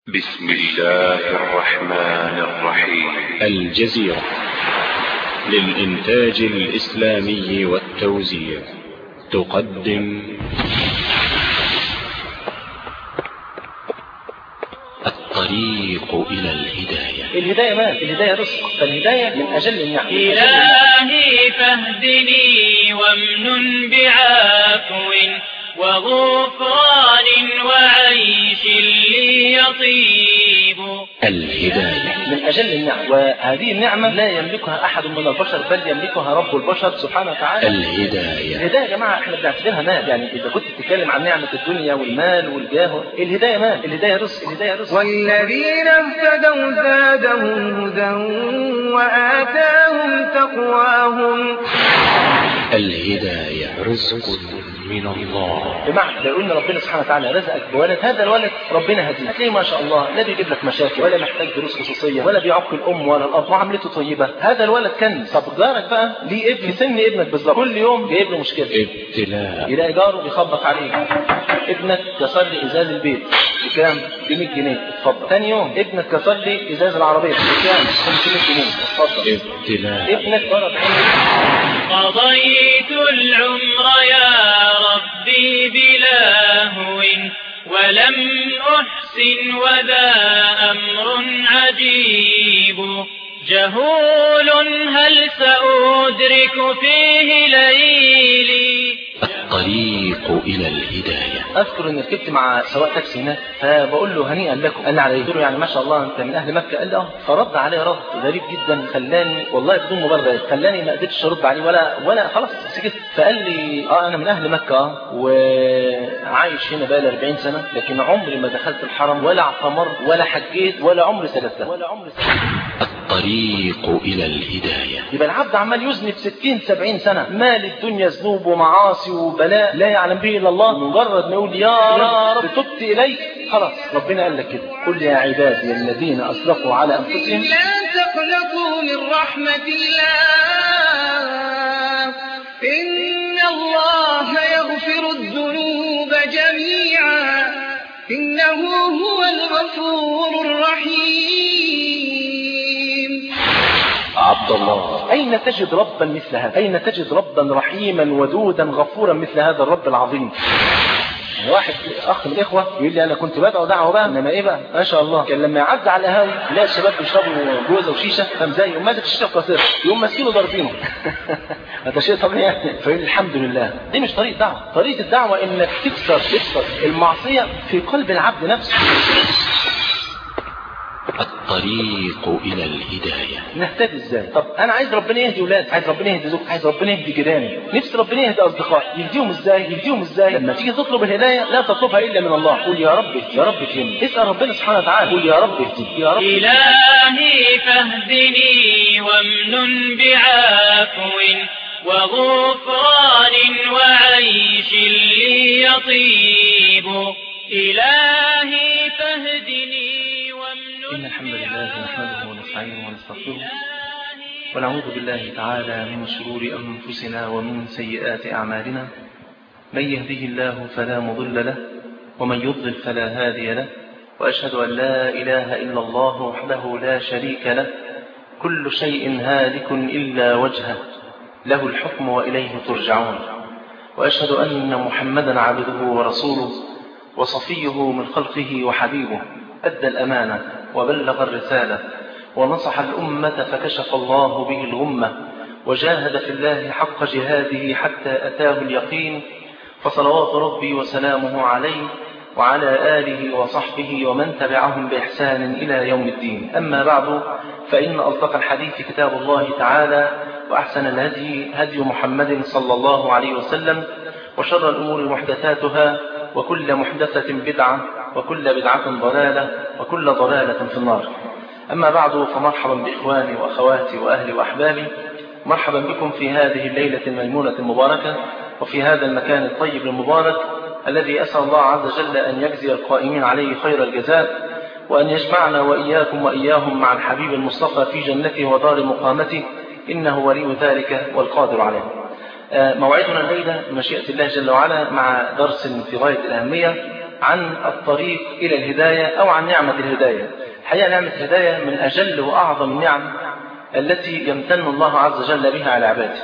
بسم الله الرحمن الرحيم الجزيرة للإنتاج الإسلامي والتوزيع تقدم الطريق إلى الهداية الهداية مال الهداية رزق فالهداية من أجل النعم إلهي فاهدني وامنن بعفو وغفران وعيش لي يطيب الهداية من أجل النعم وهذه النعمة لا يملكها أحد من البشر بل يملكها رب البشر سبحانه وتعالى الهداية الهداية يا جماعة احنا بنعتبرها مال يعني إذا كنت بتتكلم عن نعمة الدنيا والمال والجاه الهداية مال الهداية رزق الهداية رزق والذين اهتدوا زادهم هدى وآتاهم تقواهم الهداية رزق من الله بمعنى لو ان ربنا سبحانه وتعالى رزقك بولد هذا الولد ربنا هديه هتلاقيه ما شاء الله لا بيجيب لك مشاكل ولا محتاج دروس خصوصيه ولا بيعق الام ولا الاب معاملته طيبه هذا الولد كنز طب جارك بقى ليه ابن في سن ابنك بالظبط كل يوم جايب له مشكله ابتلاء يلاقي جاره بيخبط عليه ابنك كسر لي ازاز البيت بكام؟ ب 100 جنيه اتفضل ثاني يوم ابنك كسر لي ازاز العربيه بكام؟ 500 جنيه اتفضل ابتلاء ابنك ضرب عينك قضيت العمر يا ربي بلا هو ولم أحسن وذا أمر عجيب جهول هل سأدرك فيه ليلي الطريق إلى الهداية اذكر ان ركبت مع سواق تاكسي هناك فبقول له هنيئا لكم قال لي على ايه؟ قلت له يعني ما شاء الله انت من اهل مكه قال لي اه فرد عليه رد غريب جدا خلاني والله بدون مبالغه خلاني ما قدرتش ارد عليه ولا ولا خلاص سكت فقال لي اه انا من اهل مكه اه وعايش هنا بقالي 40 سنه لكن عمري ما دخلت الحرم ولا اعتمرت ولا حجيت ولا عمري سلفت ولا عمري سلفت الطريق إلى الهداية يبقى العبد عمال يذنب 60 70 سنه مال الدنيا ذنوب ومعاصي وبلاء لا يعلم به الا الله مجرد ما يقول يا رب تبت اليك خلاص ربنا قال لك كده قل يا عبادي الذين اسرفوا على انفسهم لا تقنطوا من رحمة الله إن الله يغفر الذنوب جميعا إنه هو الغفور الرحيم عبد الله اين تجد ربا مثل هذا اين تجد ربا رحيما ودودا غفورا مثل هذا الرب العظيم يعني واحد اخ من الاخوه يقول لي انا كنت بدعو دعوه بقى انما ايه بقى ما شاء الله كان لما يعدي على القهاوي يلاقي الشباب بيشربوا جوزه وشيشه فاهم ازاي يقوم ماسك الشيشه بقصير يقوم ماسكينه ضاربينه هذا شيء طبيعي يعني فيقول الحمد لله دي مش طريقه دعوه طريقه الدعوه انك تكسر تكسر المعصيه في قلب العبد نفسه الطريق إلى الهداية نهتدي ازاي طب انا عايز ربنا يهدي ولادي عايز ربنا يهدي زوجتي عايز ربنا يهدي جيراني نفسي ربنا يهدي اصدقائي يهديهم ازاي يهديهم ازاي لما تيجي تطلب الهدايه لا تطلبها الا من الله قول يا رب اهدي، يا رب اهدني اسال ربنا سبحانه وتعالى قول يا رب اهدي يا رب إلهي فاهدني وامنن بعفو وغفران وعيش لي يطيب إلهي فاهدني وامنن إن الحمد لله نحمده ونستعينه ونستغفره ونعوذ بالله تعالى من شرور أنفسنا ومن سيئات أعمالنا من يهده الله فلا مضل له ومن يضلل فلا هادي له وأشهد أن لا إله إلا الله وحده لا شريك له كل شيء هالك إلا وجهه له الحكم وإليه ترجعون وأشهد أن محمدا عبده ورسوله وصفيه من خلقه وحبيبه أدى الأمانة وبلغ الرسالة ونصح الأمة فكشف الله به الغمة وجاهد في الله حق جهاده حتى أتاه اليقين فصلوات ربي وسلامه عليه وعلى آله وصحبه ومن تبعهم بإحسان إلى يوم الدين أما بعد فإن أصدق الحديث كتاب الله تعالى وأحسن الهدي هدي محمد صلى الله عليه وسلم وشر الأمور محدثاتها وكل محدثة بدعة وكل بدعة ضلالة وكل ضلالة في النار أما بعد فمرحبا بإخواني وأخواتي وأهلي وأحبابي مرحبا بكم في هذه الليلة الميمونة المباركة وفي هذا المكان الطيب المبارك الذي أسأل الله عز وجل أن يجزي القائمين عليه خير الجزاء وأن يجمعنا وإياكم وإياهم مع الحبيب المصطفى في جنته ودار مقامته إنه ولي ذلك والقادر عليه موعدنا الليلة بمشيئة الله جل وعلا مع درس في غاية الأهمية عن الطريق إلى الهداية أو عن نعمة الهداية الحقيقة نعمة الهداية من أجل وأعظم النعم التي يمتن الله عز وجل بها على عباده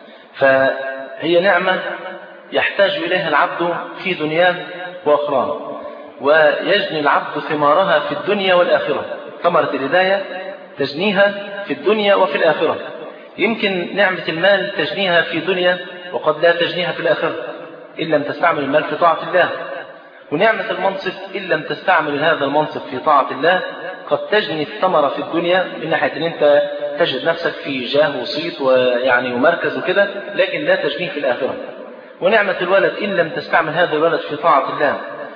فهي نعمة يحتاج إليها العبد في دنياه وأخراه ويجني العبد ثمارها في الدنيا والآخرة ثمرة الهداية تجنيها في الدنيا وفي الآخرة يمكن نعمة المال تجنيها في دنيا وقد لا تجنيها في الآخرة إن لم تستعمل المال في طاعة الله ونعمة المنصب إن لم تستعمل هذا المنصب في طاعة الله قد تجني الثمرة في الدنيا من ناحية أن أنت تجد نفسك في جاه وصيت ويعني ومركز وكده لكن لا تجنيه في الآخرة ونعمة الولد إن لم تستعمل هذا الولد في طاعة الله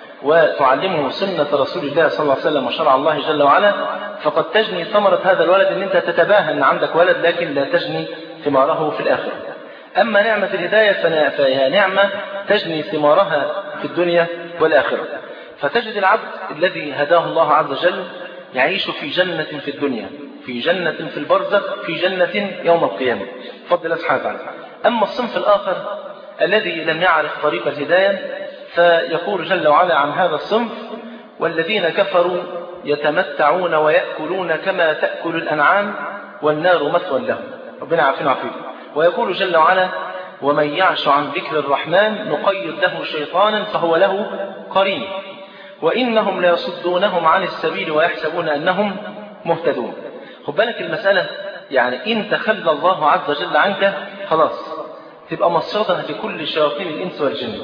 وتعلمه سنة رسول الله صلى الله عليه وسلم وشرع الله جل وعلا فقد تجني ثمرة هذا الولد أن أنت تتباهى أن عندك ولد لكن لا تجني ثماره في الآخرة أما نعمة الهداية فهي نعمة تجني ثمارها في الدنيا والآخرة فتجد العبد الذي هداه الله عز وجل يعيش في جنة في الدنيا في جنة في البرزخ في جنة يوم القيامة فضل الله سبحانه وتعالى أما الصنف الآخر الذي لم يعرف طريق الهداية فيقول جل وعلا عن هذا الصنف والذين كفروا يتمتعون ويأكلون كما تأكل الأنعام والنار مثوى لهم ربنا عافينا وعافيكم ويقول جل وعلا ومن يعش عن ذكر الرحمن نقيد له شيطانا فهو له قرين وإنهم ليصدونهم عن السبيل ويحسبون أنهم مهتدون خد بالك المسألة يعني إن تخلى الله عز وجل عنك خلاص تبقى مصيدة لكل شياطين الإنس والجن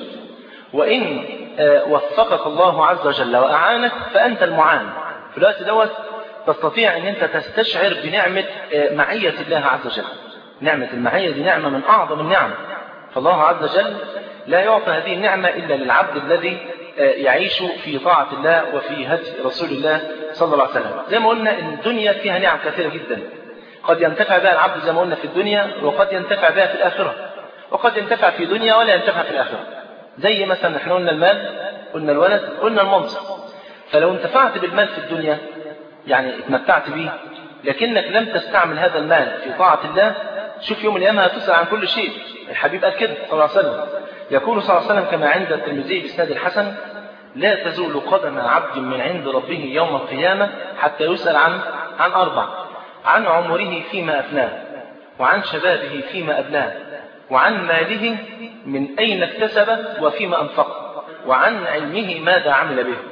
وإن وفقك الله عز وجل وأعانك فأنت المعان في الوقت دوت تستطيع أن أنت تستشعر بنعمة معية الله عز وجل نعمة المعية دي نعمة من أعظم النعم فالله عز وجل لا يعطى هذه النعمة إلا للعبد الذي يعيش في طاعة الله وفي هدي رسول الله صلى الله عليه وسلم زي ما قلنا إن الدنيا فيها نعم كثيرة جدا قد ينتفع بها العبد زي ما قلنا في الدنيا وقد ينتفع بها في الآخرة وقد ينتفع في دنيا ولا ينتفع في الآخرة زي مثلا احنا قلنا المال قلنا الولد قلنا المنصب فلو انتفعت بالمال في الدنيا يعني اتمتعت به لكنك لم تستعمل هذا المال في طاعة الله شوف يوم القيامة هتسأل عن كل شيء الحبيب قال كده صلى الله عليه وسلم يقول صلى الله عليه وسلم كما عند الترمذي بإسناد الحسن لا تزول قدم عبد من عند ربه يوم القيامة حتى يسأل عن عن أربع عن عمره فيما أفناه وعن شبابه فيما أبلاه وعن ماله من أين اكتسب وفيما أنفق وعن علمه ماذا عمل به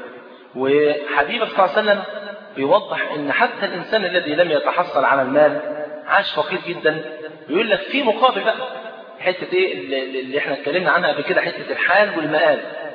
وحبيبه صلى الله عليه وسلم بيوضح ان حتى الانسان الذي لم يتحصل على المال عاش فقير جدا يقول لك في مقابل بقى حته ايه اللي احنا اتكلمنا عنها قبل كده حته الحال والمآل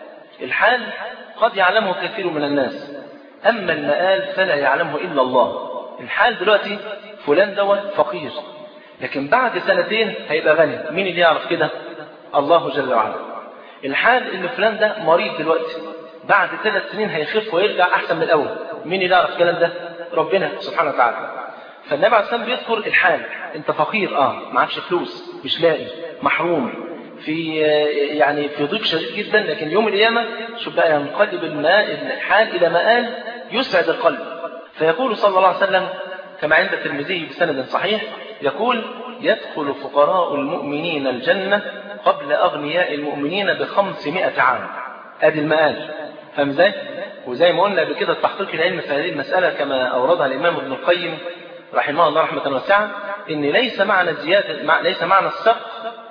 الحال قد يعلمه كثير من الناس اما المآل فلا يعلمه الا الله الحال دلوقتي فلان دوت فقير لكن بعد سنتين هيبقى غني مين اللي يعرف كده الله جل وعلا الحال ان فلان ده مريض دلوقتي بعد ثلاث سنين هيخف ويرجع احسن من الاول مين اللي يعرف الكلام ده ربنا سبحانه وتعالى فالنبي عليه الصلاه بيذكر الحال انت فقير اه معكش فلوس مش لاقي محروم في يعني في ضيق شديد جدا لكن يوم القيامه شوف بقى ينقلب الماء الحال الى مآل يسعد القلب فيقول صلى الله عليه وسلم كما عند الترمذي بسند صحيح يقول يدخل فقراء المؤمنين الجنة قبل أغنياء المؤمنين بخمسمائة عام ادي المآل فاهم ازاي؟ وزي ما قلنا قبل كده التحقيق العلمي في هذه المسألة كما أوردها الإمام ابن القيم رحمه الله رحمة واسعة إن ليس معنى الزيادة ليس معنى السبق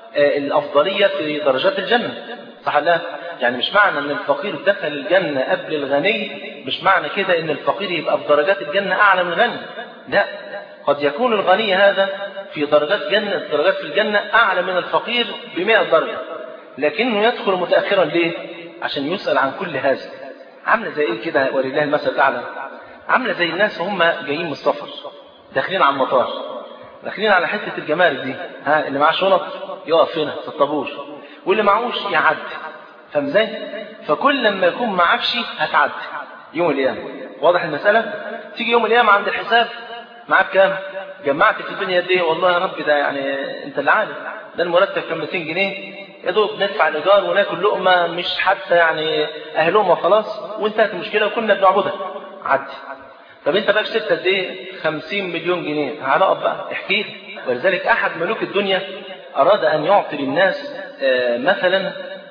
الأفضلية في درجات الجنة صح لا؟ يعني مش معنى ان الفقير دخل الجنة قبل الغني مش معنى كده ان الفقير يبقى في درجات الجنة اعلى من الغني لا قد يكون الغني هذا في درجات جنة درجات في الجنة اعلى من الفقير بمئة درجة لكنه يدخل متأخرا ليه عشان يسأل عن كل هذا عاملة زي ايه كده ولله المثل الاعلى عاملة زي الناس وهم جايين من السفر داخلين على المطار داخلين على حتة الجمارك دي ها اللي معاه شنط يقف هنا في الطابور واللي معهوش يعدي فاهم ازاي؟ فكل لما يكون معكش هتعدي يوم القيامة واضح المسألة؟ تيجي يوم القيامة عند الحساب معاك كام؟ جمعت في الدنيا قد ايه؟ والله يا رب ده يعني انت اللي عارف ده المرتب كان 200 جنيه يا دوب ندفع الايجار وناكل لقمه مش حتى يعني اهلهم وخلاص وانتهت المشكله وكنا بنعبدها عدي طب انت بقى كسبت قد ايه 50 مليون جنيه تعالى اقف بقى احكي لي ولذلك احد ملوك الدنيا اراد ان يعطي للناس مثلا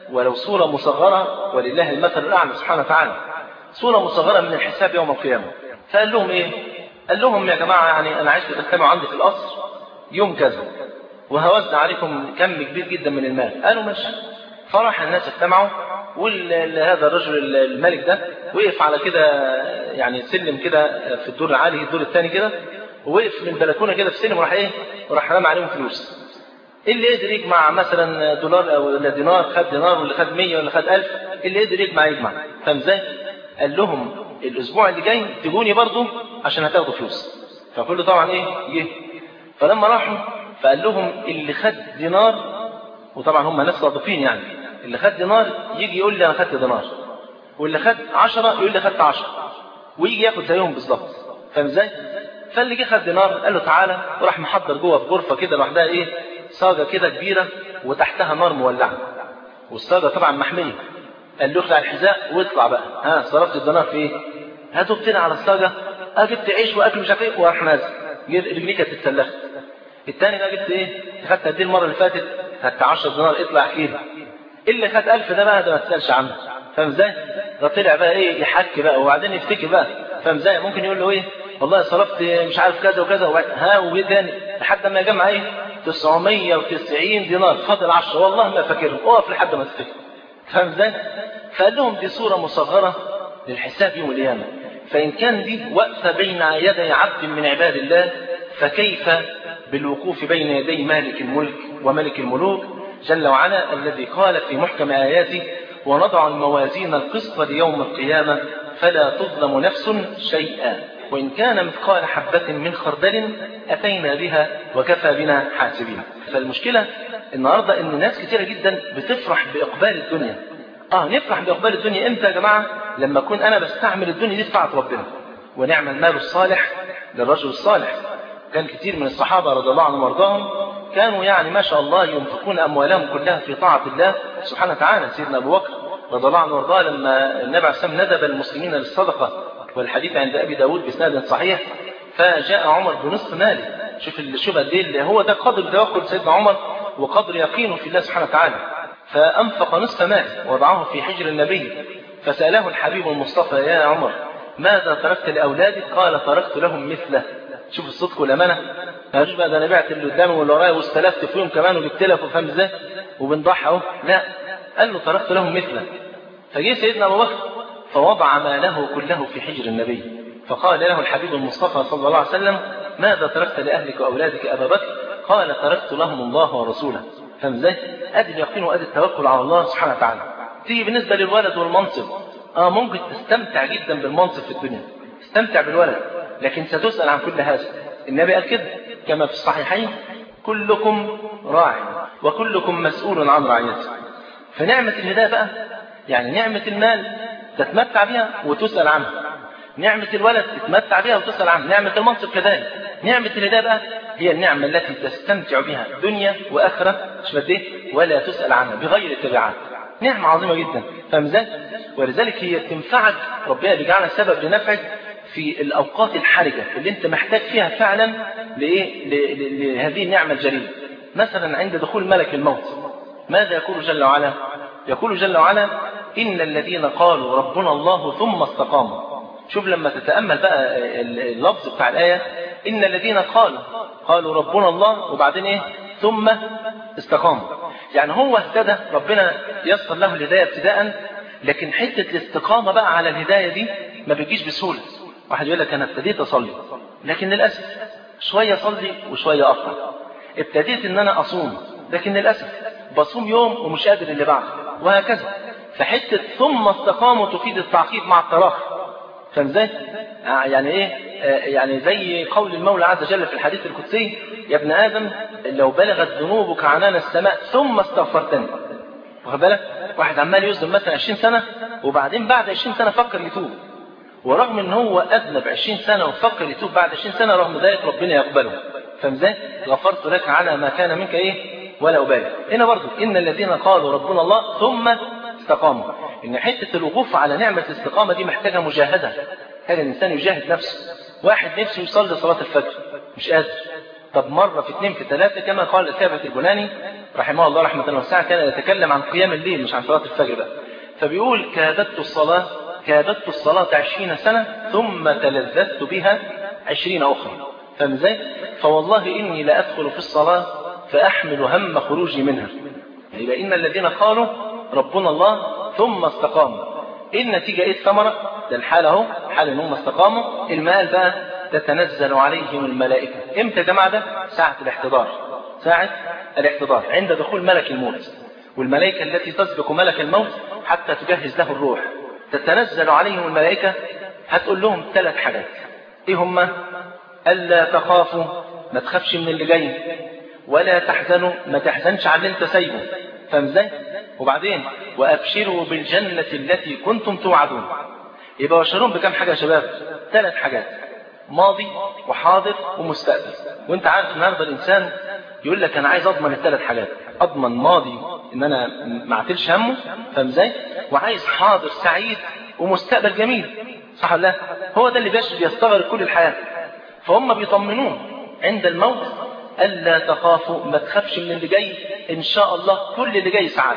ولو صورة مصغرة ولله المثل الأعلى سبحانه وتعالى صورة مصغرة من الحساب يوم القيامة فقال لهم إيه قال لهم يا جماعة يعني أنا عايز تجتمعوا عندي في القصر يوم كذا وهوزع عليكم كم كبير جدا من المال قالوا ماشي فراح الناس اجتمعوا وهذا الرجل الملك ده وقف على كده يعني سلم كده في الدور العالي الدور الثاني كده ووقف من البلكونه كده في سلم وراح ايه وراح رمى عليهم فلوس اللي قدر يجمع مثلا دولار او ولا دينار خد دينار واللي خد 100 واللي خد 1000 اللي قدر يجمع يجمع فاهم ازاي؟ قال لهم الاسبوع اللي جاي تجوني برضه عشان هتاخدوا فلوس فكله طبعا ايه جه فلما راحوا فقال لهم اللي خد دينار وطبعا هم ناس صادقين يعني اللي خد دينار يجي يقول لي انا خدت دينار واللي خد 10 يقول لي خدت 10 ويجي ياخد زيهم بالظبط فاهم ازاي؟ فاللي جه خد دينار قال له تعالى وراح محضر جوه في غرفه كده لوحدها ايه صاجه كده كبيره وتحتها نار مولعه والصاجه طبعا محميه قال له اخلع الحذاء واطلع بقى ها صرفت الدينار في ايه؟ هاتوا بتنا على الصاجه اه جبت عيش واكل مش عارف ايه وراح نازل رجليه كانت اتسلخت الثاني ده جبت ايه؟ خدت قد ايه المره اللي فاتت؟ خدت 10 دينار اطلع احكي لي اللي خد 1000 ده بقى ده ما تسالش عنه فاهم ازاي؟ ده طلع بقى ايه يحك بقى وبعدين يفتكر بقى فاهم ازاي؟ ممكن يقول له ايه؟ والله صرفت مش عارف كذا وكذا وبعد ها وايه تاني لحد ما يجمع ايه 990 دينار فاضل 10 والله ما فاكرهم اقف لحد ما تفتكر فاهم ازاي؟ فقال لهم دي صوره مصغره للحساب يوم القيامه فان كان دي واقفه بين يدي عبد من عباد الله فكيف بالوقوف بين يدي مالك الملك وملك الملوك جل وعلا الذي قال في محكم آياته ونضع الموازين القسط ليوم القيامة فلا تظلم نفس شيئا وإن كان مثقال حبة من خردل أتينا بها وكفى بنا حاسبين فالمشكلة النهاردة إن ناس كثيرة جدا بتفرح بإقبال الدنيا آه نفرح بإقبال الدنيا إمتى يا جماعة لما أكون أنا بستعمل الدنيا دي في طاعة ربنا ونعم المال الصالح للرجل الصالح كان كثير من الصحابة رضي الله عنهم وارضاهم كانوا يعني ما شاء الله ينفقون أموالهم كلها في طاعة الله سبحانه وتعالى سيدنا أبو بكر رضي الله عنه وارضاه لما النبي عليه الصلاة والسلام ندب المسلمين للصدقة والحديث عند أبي داود بسناد صحيح فجاء عمر بنصف ماله شوف شوف قد ايه هو ده قدر توكل سيدنا عمر وقدر يقينه في الله سبحانه وتعالى فأنفق نصف ماله وضعه في حجر النبي فسأله الحبيب المصطفى يا عمر ماذا تركت لأولادك قال تركت لهم مثله شوف الصدق والامانه ما قالوش بقى ده انا بعت اللي قدامي واللي ورايا واستلفت فيهم كمان وجبت لك وفاهم ازاي وبنضحي اهو لا قال له تركت لهم مثله فجه سيدنا ابو بكر فوضع ماله كله في حجر النبي فقال له الحبيب المصطفى صلى الله عليه وسلم ماذا تركت لاهلك واولادك ابا بكر قال تركت لهم الله ورسوله فاهم ازاي ادي اليقين وادي التوكل على الله سبحانه وتعالى تيجي بالنسبه للولد والمنصب اه ممكن تستمتع جدا بالمنصب في الدنيا تستمتع بالولد لكن ستسأل عن كل هذا النبي قال كده كما في الصحيحين كلكم راع وكلكم مسؤول عن رعيته فنعمة الهداية بقى يعني نعمة المال تتمتع بها وتسأل عنها نعمة الولد تتمتع بها وتسأل عنها نعمة المنصب كذلك نعمة الهداية بقى هي النعمة التي تستمتع بها دنيا وآخرة مش ايه ولا تسأل عنها بغير تبعات نعمة عظيمة جدا فاهم ازاي؟ ولذلك هي تنفعك ربنا بيجعلها سبب لنفعك في الأوقات الحرجة اللي أنت محتاج فيها فعلا لإيه؟ لهذه النعمة الجليلة مثلا عند دخول ملك الموت ماذا يقول جل وعلا يقول جل وعلا إن الذين قالوا ربنا الله ثم استقاموا شوف لما تتأمل بقى اللفظ بتاع الآية إن الذين قالوا قالوا ربنا الله وبعدين إيه ثم استقاموا يعني هو اهتدى ربنا يسر له الهداية ابتداء لكن حتة الاستقامة بقى على الهداية دي ما بتجيش بسهولة واحد يقول لك أنا ابتديت أصلي لكن للأسف شوية أصلي وشوية أفطر ابتديت إن أنا أصوم لكن للأسف بصوم يوم ومش قادر اللي بعده وهكذا فحتة ثم استقاموا تفيد التعقيد مع التراخي فاهم ازاي؟ يعني ايه؟ يعني زي قول المولى عز وجل في الحديث القدسي يا ابن ادم لو بلغت ذنوبك عنان السماء ثم استغفرتني واخد بالك؟ واحد عمال يذنب مثلا 20 سنه وبعدين بعد 20 سنه فكر يتوب ورغم ان هو اذنب 20 سنه وفكر يتوب بعد 20 سنه رغم ذلك ربنا يقبله فاهم ازاي؟ غفرت لك على ما كان منك ايه؟ ولا ابالي هنا برضو ان الذين قالوا ربنا الله ثم استقاموا ان حته الوقوف على نعمه الاستقامه دي محتاجه مجاهده هذا الانسان يجاهد نفسه واحد نفسه يصلي صلاه الفجر مش قادر طب مرة في اثنين في ثلاثة كما قال ثابت البناني رحمه الله رحمة واسعة كان يتكلم عن قيام الليل مش عن صلاة الفجر بقى فبيقول كادت الصلاة كادت الصلاة عشرين سنة ثم تلذذت بها عشرين أخرى فاهم ازاي؟ فوالله إني لأدخل في الصلاة فأحمل هم خروجي منها يبقى إن الذين قالوا ربنا الله ثم استقاموا إيه النتيجة إيه الثمرة؟ ده الحال أهو حال إن هم استقاموا المال بقى تتنزل عليهم الملائكة إمتى يا جماعة ده؟ ساعة الاحتضار ساعة الاحتضار عند دخول ملك الموت والملائكة التي تسبق ملك الموت حتى تجهز له الروح تتنزل عليهم الملائكة هتقول لهم ثلاث حاجات ايه هما ألا تخافوا ما تخافش من اللي جاي ولا تحزنوا ما تحزنش على اللي انت سايبه فاهم ازاي وبعدين وابشروا بالجنة التي كنتم توعدون يبقى بشرهم بكم حاجة يا شباب ثلاث حاجات ماضي وحاضر ومستقبل وانت عارف النهارده الانسان يقول لك انا عايز اضمن الثلاث حاجات اضمن ماضي ان انا ما اعتلش همه فاهم ازاي وعايز حاضر سعيد ومستقبل جميل صح ولا لا هو ده اللي بيستغرق كل الحياه فهم بيطمنون عند الموت الا تخافوا ما تخافش من اللي جاي ان شاء الله كل اللي جاي سعاده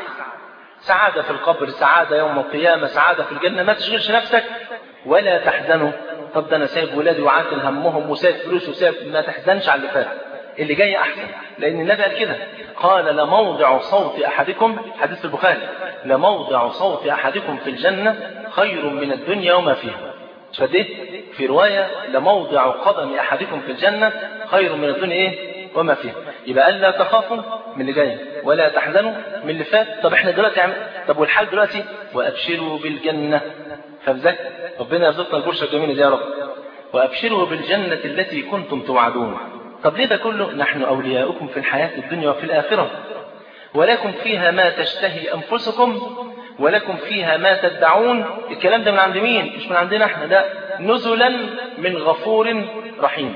سعاده في القبر سعاده يوم القيامه سعاده في الجنه ما تشغلش نفسك ولا تحزنوا طب ده انا سايب ولادي وعاتل همهم وسايب فلوس وسايب ما تحزنش على اللي فات اللي جاي احسن لان النبي قال كده قال لموضع صوت احدكم حديث البخاري لموضع صوت احدكم في الجنه خير من الدنيا وما فيها فده في روايه لموضع قدم احدكم في الجنه خير من الدنيا ايه وما فيها يبقى الا تخافوا من اللي جاي ولا تحزنوا من اللي فات طب احنا دلوقتي عم... طب والحال دلوقتي وابشروا بالجنه فبذلك ربنا يرزقنا البشرى الجميله دي يا رب وابشروا بالجنه التي كنتم توعدون طب ليه ده كله نحن أولياؤكم في الحياة الدنيا وفي الآخرة ولكم فيها ما تشتهي أنفسكم ولكم فيها ما تدعون الكلام ده من عند مين مش من عندنا احنا ده نزلا من غفور رحيم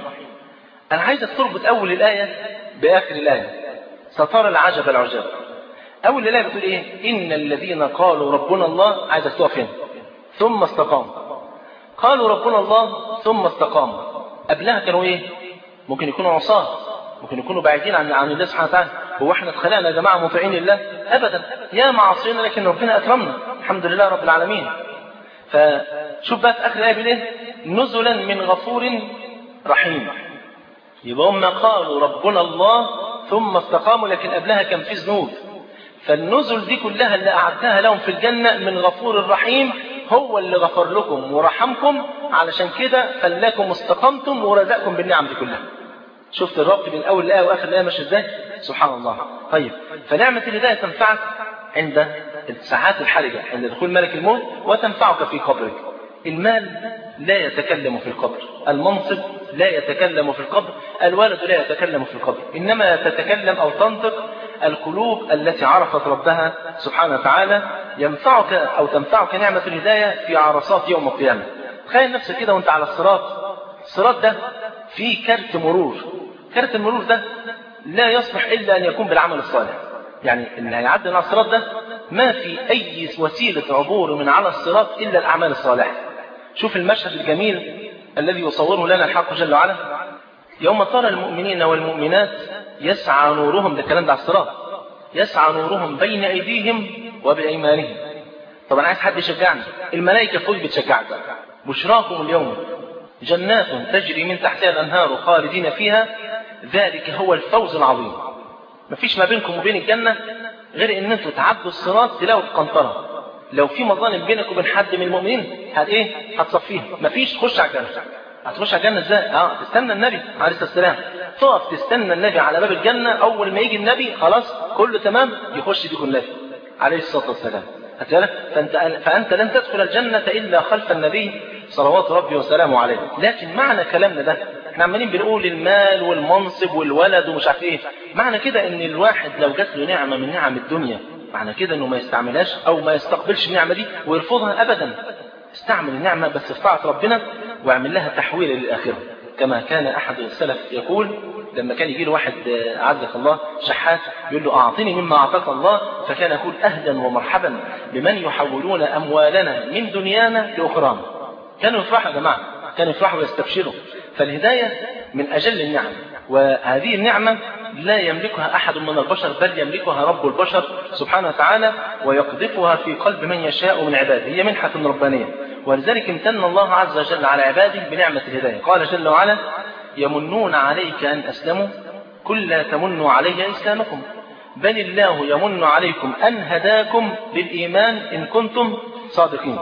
أنا عايزك تربط أول الآية بآخر الآية سترى العجب العجاب أول الآية بتقول إيه إن الذين قالوا ربنا الله عايزك تقف هنا ثم استقاموا قالوا ربنا الله ثم استقاموا قبلها كانوا إيه ممكن يكونوا عصاة ممكن يكونوا بعيدين عن عن الله سبحانه وتعالى هو احنا اتخلقنا يا جماعه مطيعين لله ابدا يا معصينا لكن ربنا اكرمنا الحمد لله رب العالمين فشوف بقى في اخر الايه بيقول ايه نزلا من غفور رحيم يبقى هم قالوا ربنا الله ثم استقاموا لكن قبلها كان في ذنوب فالنزل دي كلها اللي أعدها لهم في الجنة من غفور رحيم هو اللي غفر لكم ورحمكم علشان كده خلاكم استقمتم ورزقكم بالنعم دي كلها شفت الربط بين اول الايه واخر الايه ماشي ازاي سبحان الله طيب فنعمه الهدايه تنفعك عند الساعات الحرجه عند دخول ملك الموت وتنفعك في قبرك المال لا يتكلم في القبر المنصب لا يتكلم في القبر الولد لا يتكلم في القبر انما تتكلم او تنطق القلوب التي عرفت ربها سبحانه وتعالى ينفعك او تنفعك نعمه الهدايه في عرصات يوم القيامه تخيل نفسك كده وانت على الصراط الصراط ده فيه كارت مرور كارت المرور ده لا يصلح الا ان يكون بالعمل الصالح يعني اللي هيعدي على الصراط ده ما في اي وسيله عبور من على الصراط الا الاعمال الصالحه شوف المشهد الجميل الذي يصوره لنا الحق جل وعلا يوم ترى المؤمنين والمؤمنات يسعى نورهم ده الكلام ده على الصراط يسعى نورهم بين ايديهم وبايمانهم طب انا عايز حد يشجعني الملائكه فوق بتشجعك بشراكم اليوم جنات تجري من تحتها الانهار خالدين فيها ذلك هو الفوز العظيم مفيش ما بينكم وبين الجنه غير ان انتوا تعدوا الصراط تلاقوا قنطره لو في مظالم بينك وبين حد من المؤمنين هت ايه هتصفيها مفيش تخش على الجنه هتخش على الجنه ازاي اه تستنى النبي عليه الصلاه والسلام تقف تستنى النبي على باب الجنه اول ما يجي النبي خلاص كله تمام يخش بيكم النبي عليه الصلاه والسلام هتقولك فانت فانت لن تدخل الجنه الا خلف النبي صلوات ربي وسلامه عليه لكن معنى كلامنا ده احنا عمالين بنقول المال والمنصب والولد ومش عارف ايه معنى كده ان الواحد لو جات له نعمه من نعم الدنيا معنى كده انه ما يستعملهاش او ما يستقبلش النعمه دي ويرفضها ابدا استعمل النعمه بس في طاعه ربنا واعمل لها تحويل للاخره كما كان احد السلف يقول لما كان يجي له واحد اعزك الله شحات يقول له اعطني مما اعطاك الله فكان يقول اهلا ومرحبا بمن يحولون اموالنا من دنيانا لاخرانا كانوا يفرحوا يا جماعه كانوا يفرحوا ويستبشروا فالهدايه من اجل النعم وهذه النعمة لا يملكها أحد من البشر بل يملكها رب البشر سبحانه وتعالى ويقذفها في قلب من يشاء من عباده هي منحة ربانية ولذلك امتن الله عز وجل على عباده بنعمة الهداية قال جل وعلا يمنون عليك أن أسلموا كل لا تمنوا علي إسلامكم بل الله يمن عليكم أن هداكم للإيمان إن كنتم صادقين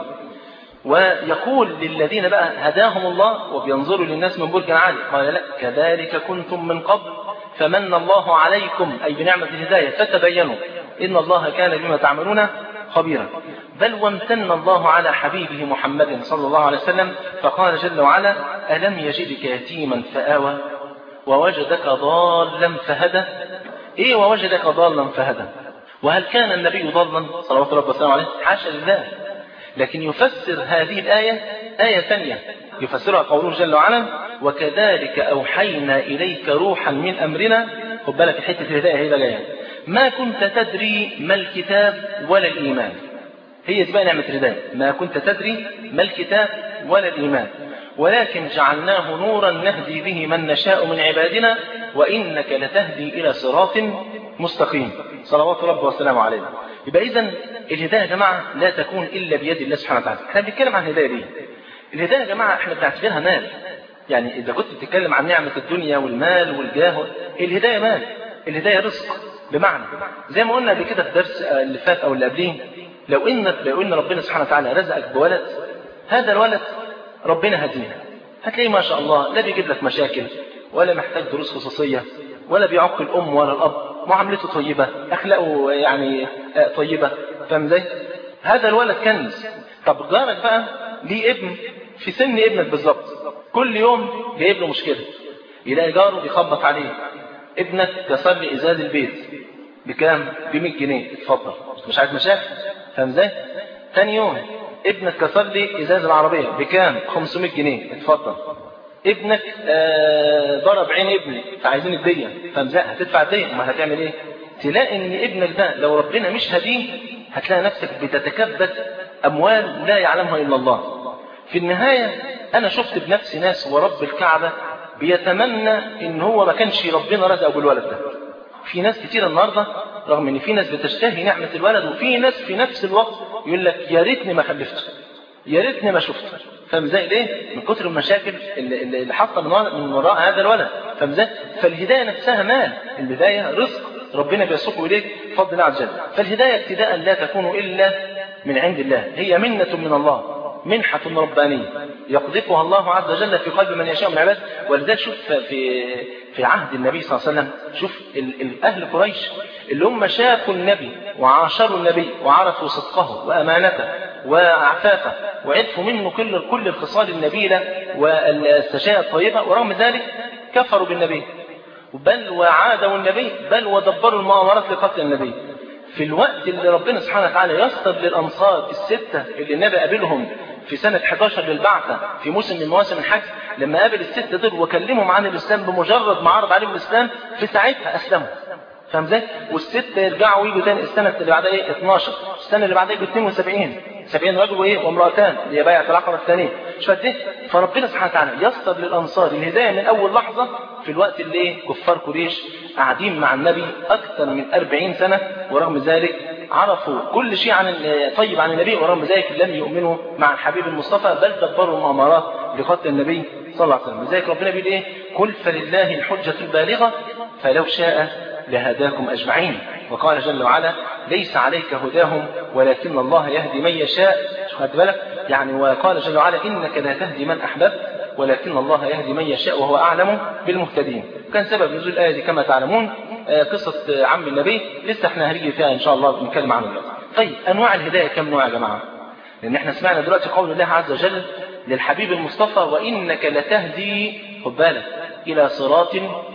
ويقول للذين بقى هداهم الله وبينظروا للناس من برج عالي قال لا كذلك كنتم من قبل فمن الله عليكم أي بنعمة الهداية فتبينوا إن الله كان بما تعملون خبيرا بل وامتن الله على حبيبه محمد صلى الله عليه وسلم فقال جل وعلا ألم يجدك يتيما فآوى ووجدك ضالا فهدى إيه ووجدك ضالا فهدى وهل كان النبي ضالا صلوات الله وسلامه عليه حاشا لله لكن يفسر هذه الآية آية ثانية يفسرها قوله جل وعلا وكذلك أوحينا إليك روحا من أمرنا خد بالك حتة الهداية هي جاية ما كنت تدري ما الكتاب ولا الإيمان هي دي بقى نعمة الهداية ما كنت تدري ما الكتاب ولا الإيمان ولكن جعلناه نورا نهدي به من نشاء من عبادنا وإنك لتهدي إلى صراط مستقيم صلوات ربي وسلامه عليه يبقى إذا الهداية يا جماعة لا تكون إلا بيد الله سبحانه وتعالى احنا بنتكلم عن الهداية دي الهداية يا جماعة احنا بنعتبرها مال يعني إذا كنت بتتكلم عن نعمة الدنيا والمال والجاه الهداية مال الهداية رزق بمعنى زي ما قلنا قبل كده في الدرس اللي فات أو اللي قبليه لو إن لو إن ربنا سبحانه وتعالى رزقك بولد هذا الولد ربنا هديه هتلاقيه ما شاء الله لا بيجيب لك مشاكل ولا محتاج دروس خصوصية ولا بيعق الأم ولا الأب معاملته طيبة أخلاقه يعني طيبة فاهم ازاي؟ هذا الولد كنز طب جارك بقى ليه ابن في سن ابنك بالظبط كل يوم جايب له مشكلة يلاقي جاره بيخبط عليه ابنك كسر لي ازاز البيت بكام؟ ب 100 جنيه اتفضل مش عايز مشاكل فاهم ازاي؟ ثاني يوم ابنك كسر لي ازاز العربيه بكام 500 جنيه اتفضل ابنك آه ضرب عين ابني فعايزين الديه فاهم ازاي؟ هتدفع الديه امال هتعمل ايه؟ تلاقي ان ابنك ده لو ربنا مش هديه هتلاقي نفسك بتتكبد اموال لا يعلمها الا الله في النهايه انا شفت بنفسي ناس ورب الكعبه بيتمنى ان هو ما كانش ربنا رزقه بالولد ده في ناس كتير النهارده رغم ان في ناس بتشتهي نعمه الولد وفي ناس في نفس الوقت يقول لك يا ريتني ما خلفته يا ريتني ما شفته فاهم ازاي ليه من كتر المشاكل اللي, اللي حاصله من وراء, من وراء هذا الولد فاهم ازاي فالهدايه نفسها مال البدايه رزق ربنا بيسوقه اليك بفضل الله عز وجل فالهدايه ابتداء لا تكون الا من عند الله هي منه من الله منحة ربانية يقذفها الله عز وجل في قلب من يشاء من عباده ولذلك شوف في في عهد النبي صلى الله عليه وسلم شوف أهل قريش اللي هم شافوا النبي وعاشروا النبي وعرفوا صدقه وأمانته وعفافه وعرفوا منه كل كل الخصال النبيلة والسجايا الطيبة ورغم ذلك كفروا بالنبي بل وعادوا النبي بل ودبروا المؤامرات لقتل النبي في الوقت اللي ربنا سبحانه وتعالى يسطر للأنصار الستة اللي النبي قابلهم في سنة 11 للبعثة في موسم من مواسم الحج لما قابل الستة دول وكلمهم عن الإسلام بمجرد ما عرض عليهم الإسلام في ساعتها أسلموا فاهم ازاي؟ والستة يرجعوا ويجوا تاني السنة اللي بعدها ايه 12 السنة اللي بعدها يجوا 72 70 رجل وايه وامرأتان اللي هي بيعة العقبة الثانية مش قد ايه؟ فربنا سبحانه وتعالى يسطر للأنصار الهداية من أول لحظة في الوقت اللي ايه كفار قريش قاعدين مع النبي أكثر من 40 سنة ورغم ذلك عرفوا كل شيء عن طيب عن النبي ورغم ذلك لم يؤمنوا مع الحبيب المصطفى بل دبروا مؤامرات لقتل النبي صلى الله عليه وسلم لذلك ربنا بيقول ايه قل فلله الحجة البالغة فلو شاء لهداكم أجمعين وقال جل وعلا ليس عليك هداهم ولكن الله يهدي من يشاء خد بالك يعني وقال جل وعلا إنك لا تهدي من أحببت ولكن الله يهدي من يشاء وهو أعلم بالمهتدين كان سبب نزول الآية دي كما تعلمون قصة عم النبي لسه احنا هنيجي فيها إن شاء الله نتكلم عنها دلوقتي طيب أنواع الهداية كم نوع يا جماعة لأن احنا سمعنا دلوقتي قول الله عز وجل للحبيب المصطفى وإنك لتهدي خد بالك إلى صراط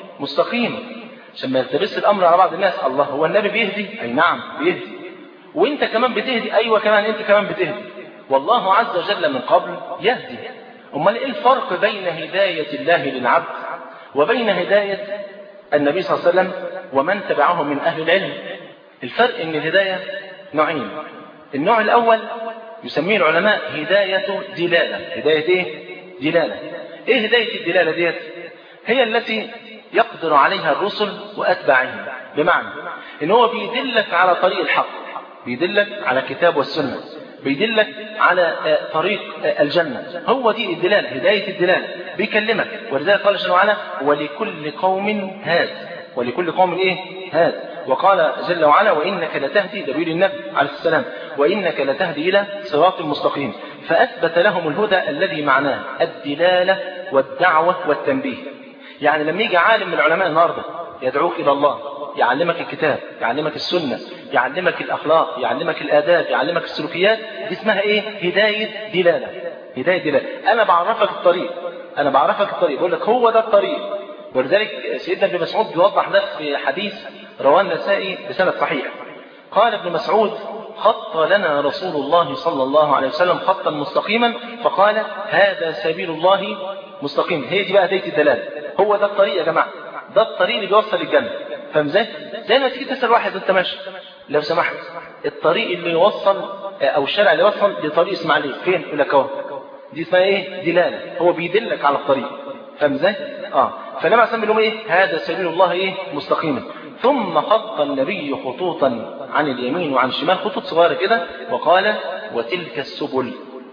مستقيم عشان ما يلتبس الامر على بعض الناس الله هو النبي بيهدي اي نعم بيهدي وانت كمان بتهدي ايوه كمان انت كمان بتهدي والله عز وجل من قبل يهدي امال ايه الفرق بين هدايه الله للعبد وبين هدايه النبي صلى الله عليه وسلم ومن تبعه من اهل العلم الفرق ان الهدايه نوعين النوع الاول يسميه العلماء هدايه دلاله هدايه ايه دلاله ايه هدايه الدلاله ديت هي التي يقدر عليها الرسل وأتباعهم بمعنى إن هو بيدلك على طريق الحق بيدلك على الكتاب والسنة بيدلك على طريق الجنة هو دي الدلالة هداية الدلالة بيكلمك ولذلك قال جل وعلا ولكل قوم هاد ولكل قوم ايه هاد وقال جل وعلا وإنك لتهدي ده بيقول النبي عليه السلام وإنك لتهدي إلى صراط مستقيم فأثبت لهم الهدى الذي معناه الدلالة والدعوة والتنبيه يعني لما يجي عالم من العلماء النهارده يدعوك إلى الله يعلمك الكتاب يعلمك السنة يعلمك الأخلاق يعلمك الآداب يعلمك السلوكيات دي اسمها إيه هداية دلالة هداية دلالة أنا بعرفك الطريق أنا بعرفك الطريق بقول لك هو ده الطريق ولذلك سيدنا ابن مسعود بيوضح ده في حديث رواه النسائي بسند صحيح قال ابن مسعود خط لنا رسول الله صلى الله عليه وسلم خطا مستقيما فقال هذا سبيل الله مستقيم هي دي بقى هداية الدلالة هو ده الطريق يا جماعة ده الطريق اللي بيوصل للجنة فاهم ازاي؟ زي ما تيجي تسأل واحد انت ماشي لو سمحت الطريق اللي يوصل او الشارع اللي يوصل لطريق اسماعيليه فين؟ يقول لك اهو دي اسمها ايه؟ دلالة هو بيدلك على الطريق فاهم ازاي؟ اه فالنبي عليه الصلاه ايه؟ هذا سبيل الله ايه؟ مستقيما ثم خط النبي خطوطا عن اليمين وعن الشمال خطوط صغيره كده وقال وتلك السبل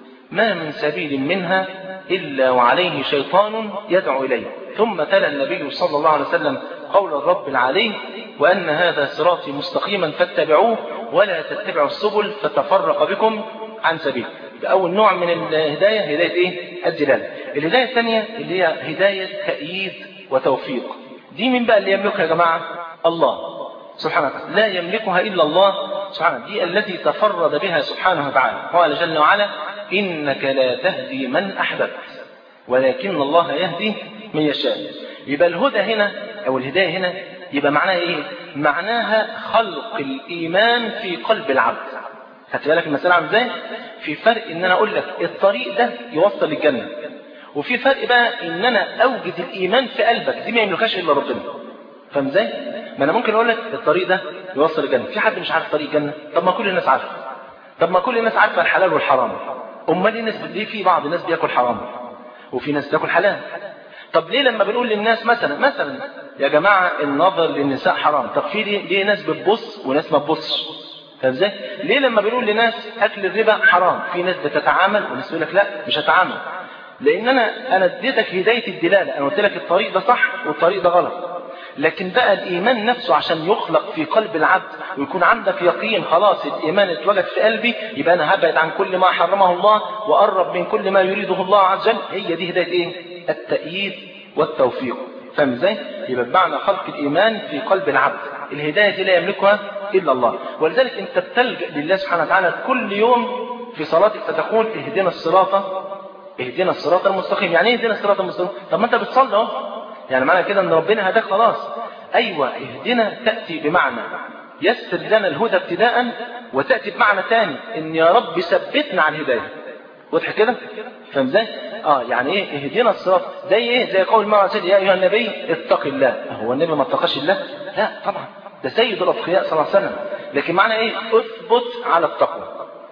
ما من سبيل منها إلا وعليه شيطان يدعو إليه ثم تلا النبي صلى الله عليه وسلم قول الرب العلي وأن هذا صراطي مستقيما فاتبعوه ولا تتبعوا السبل فتفرق بكم عن سبيل أول نوع من الهداية هداية إيه؟ الدلالة الهداية الثانية اللي هي هداية تأييد وتوفيق دي من بقى اللي يملكها يا جماعة الله سبحانه وتعالى لا يملكها إلا الله سبحانه دي التي تفرد بها سبحانه وتعالى قال جل وعلا إنك لا تهدي من أحببت ولكن الله يهدي من يشاء يبقى الهدى هنا أو الهداية هنا يبقى معناها إيه معناها خلق الإيمان في قلب العبد خدت بالك المسألة عامل ازاي؟ في فرق ان انا اقول لك الطريق ده يوصل للجنة وفي فرق بقى ان انا اوجد الايمان في قلبك دي ما يملكهاش الا ربنا فاهم ازاي؟ ما انا ممكن اقول لك الطريق ده يوصل للجنة في حد مش عارف طريق الجنة طب ما كل الناس عارفه طب ما كل الناس عارفه الحلال والحرام امال الناس ليه في بعض الناس بياكل حرام وفي ناس بتاكل حلال طب ليه لما بنقول للناس مثلا مثلا يا جماعه النظر للنساء حرام طب في ليه, ليه ناس بتبص وناس ما تبصش فاهم ازاي؟ ليه لما بنقول لناس اكل الربا حرام في ناس بتتعامل وناس يقول لك لا مش هتعامل لان انا انا اديتك هدايه الدلاله انا قلت لك الطريق ده صح والطريق ده غلط لكن بقى الايمان نفسه عشان يخلق في قلب العبد ويكون عندك يقين خلاص الايمان اتوجد في قلبي يبقى انا هبعد عن كل ما حرمه الله واقرب من كل ما يريده الله عز وجل هي دي هدايه ايه التأييد والتوفيق فاهم ازاي يبقى بمعنى خلق الايمان في قلب العبد الهدايه دي لا يملكها الا الله ولذلك انت بتلجا لله سبحانه وتعالى كل يوم في صلاتك فتقول اهدنا الصراط اهدنا الصراط المستقيم يعني ايه اهدنا الصراط المستقيم طب ما انت بتصلي اهو يعني معنى كده ان ربنا هداك خلاص ايوه اهدنا تاتي بمعنى يسر لنا الهدى ابتداء وتاتي بمعنى ثاني ان يا رب ثبتنا على الهدايه واضح كده فاهم ازاي اه يعني ايه اهدنا الصراط زي ايه زي قول ما سيدي يا ايها النبي اتق الله هو النبي ما اتقاش الله لا طبعا ده سيد الاتقياء صلى الله عليه وسلم لكن معنى ايه اثبت على التقوى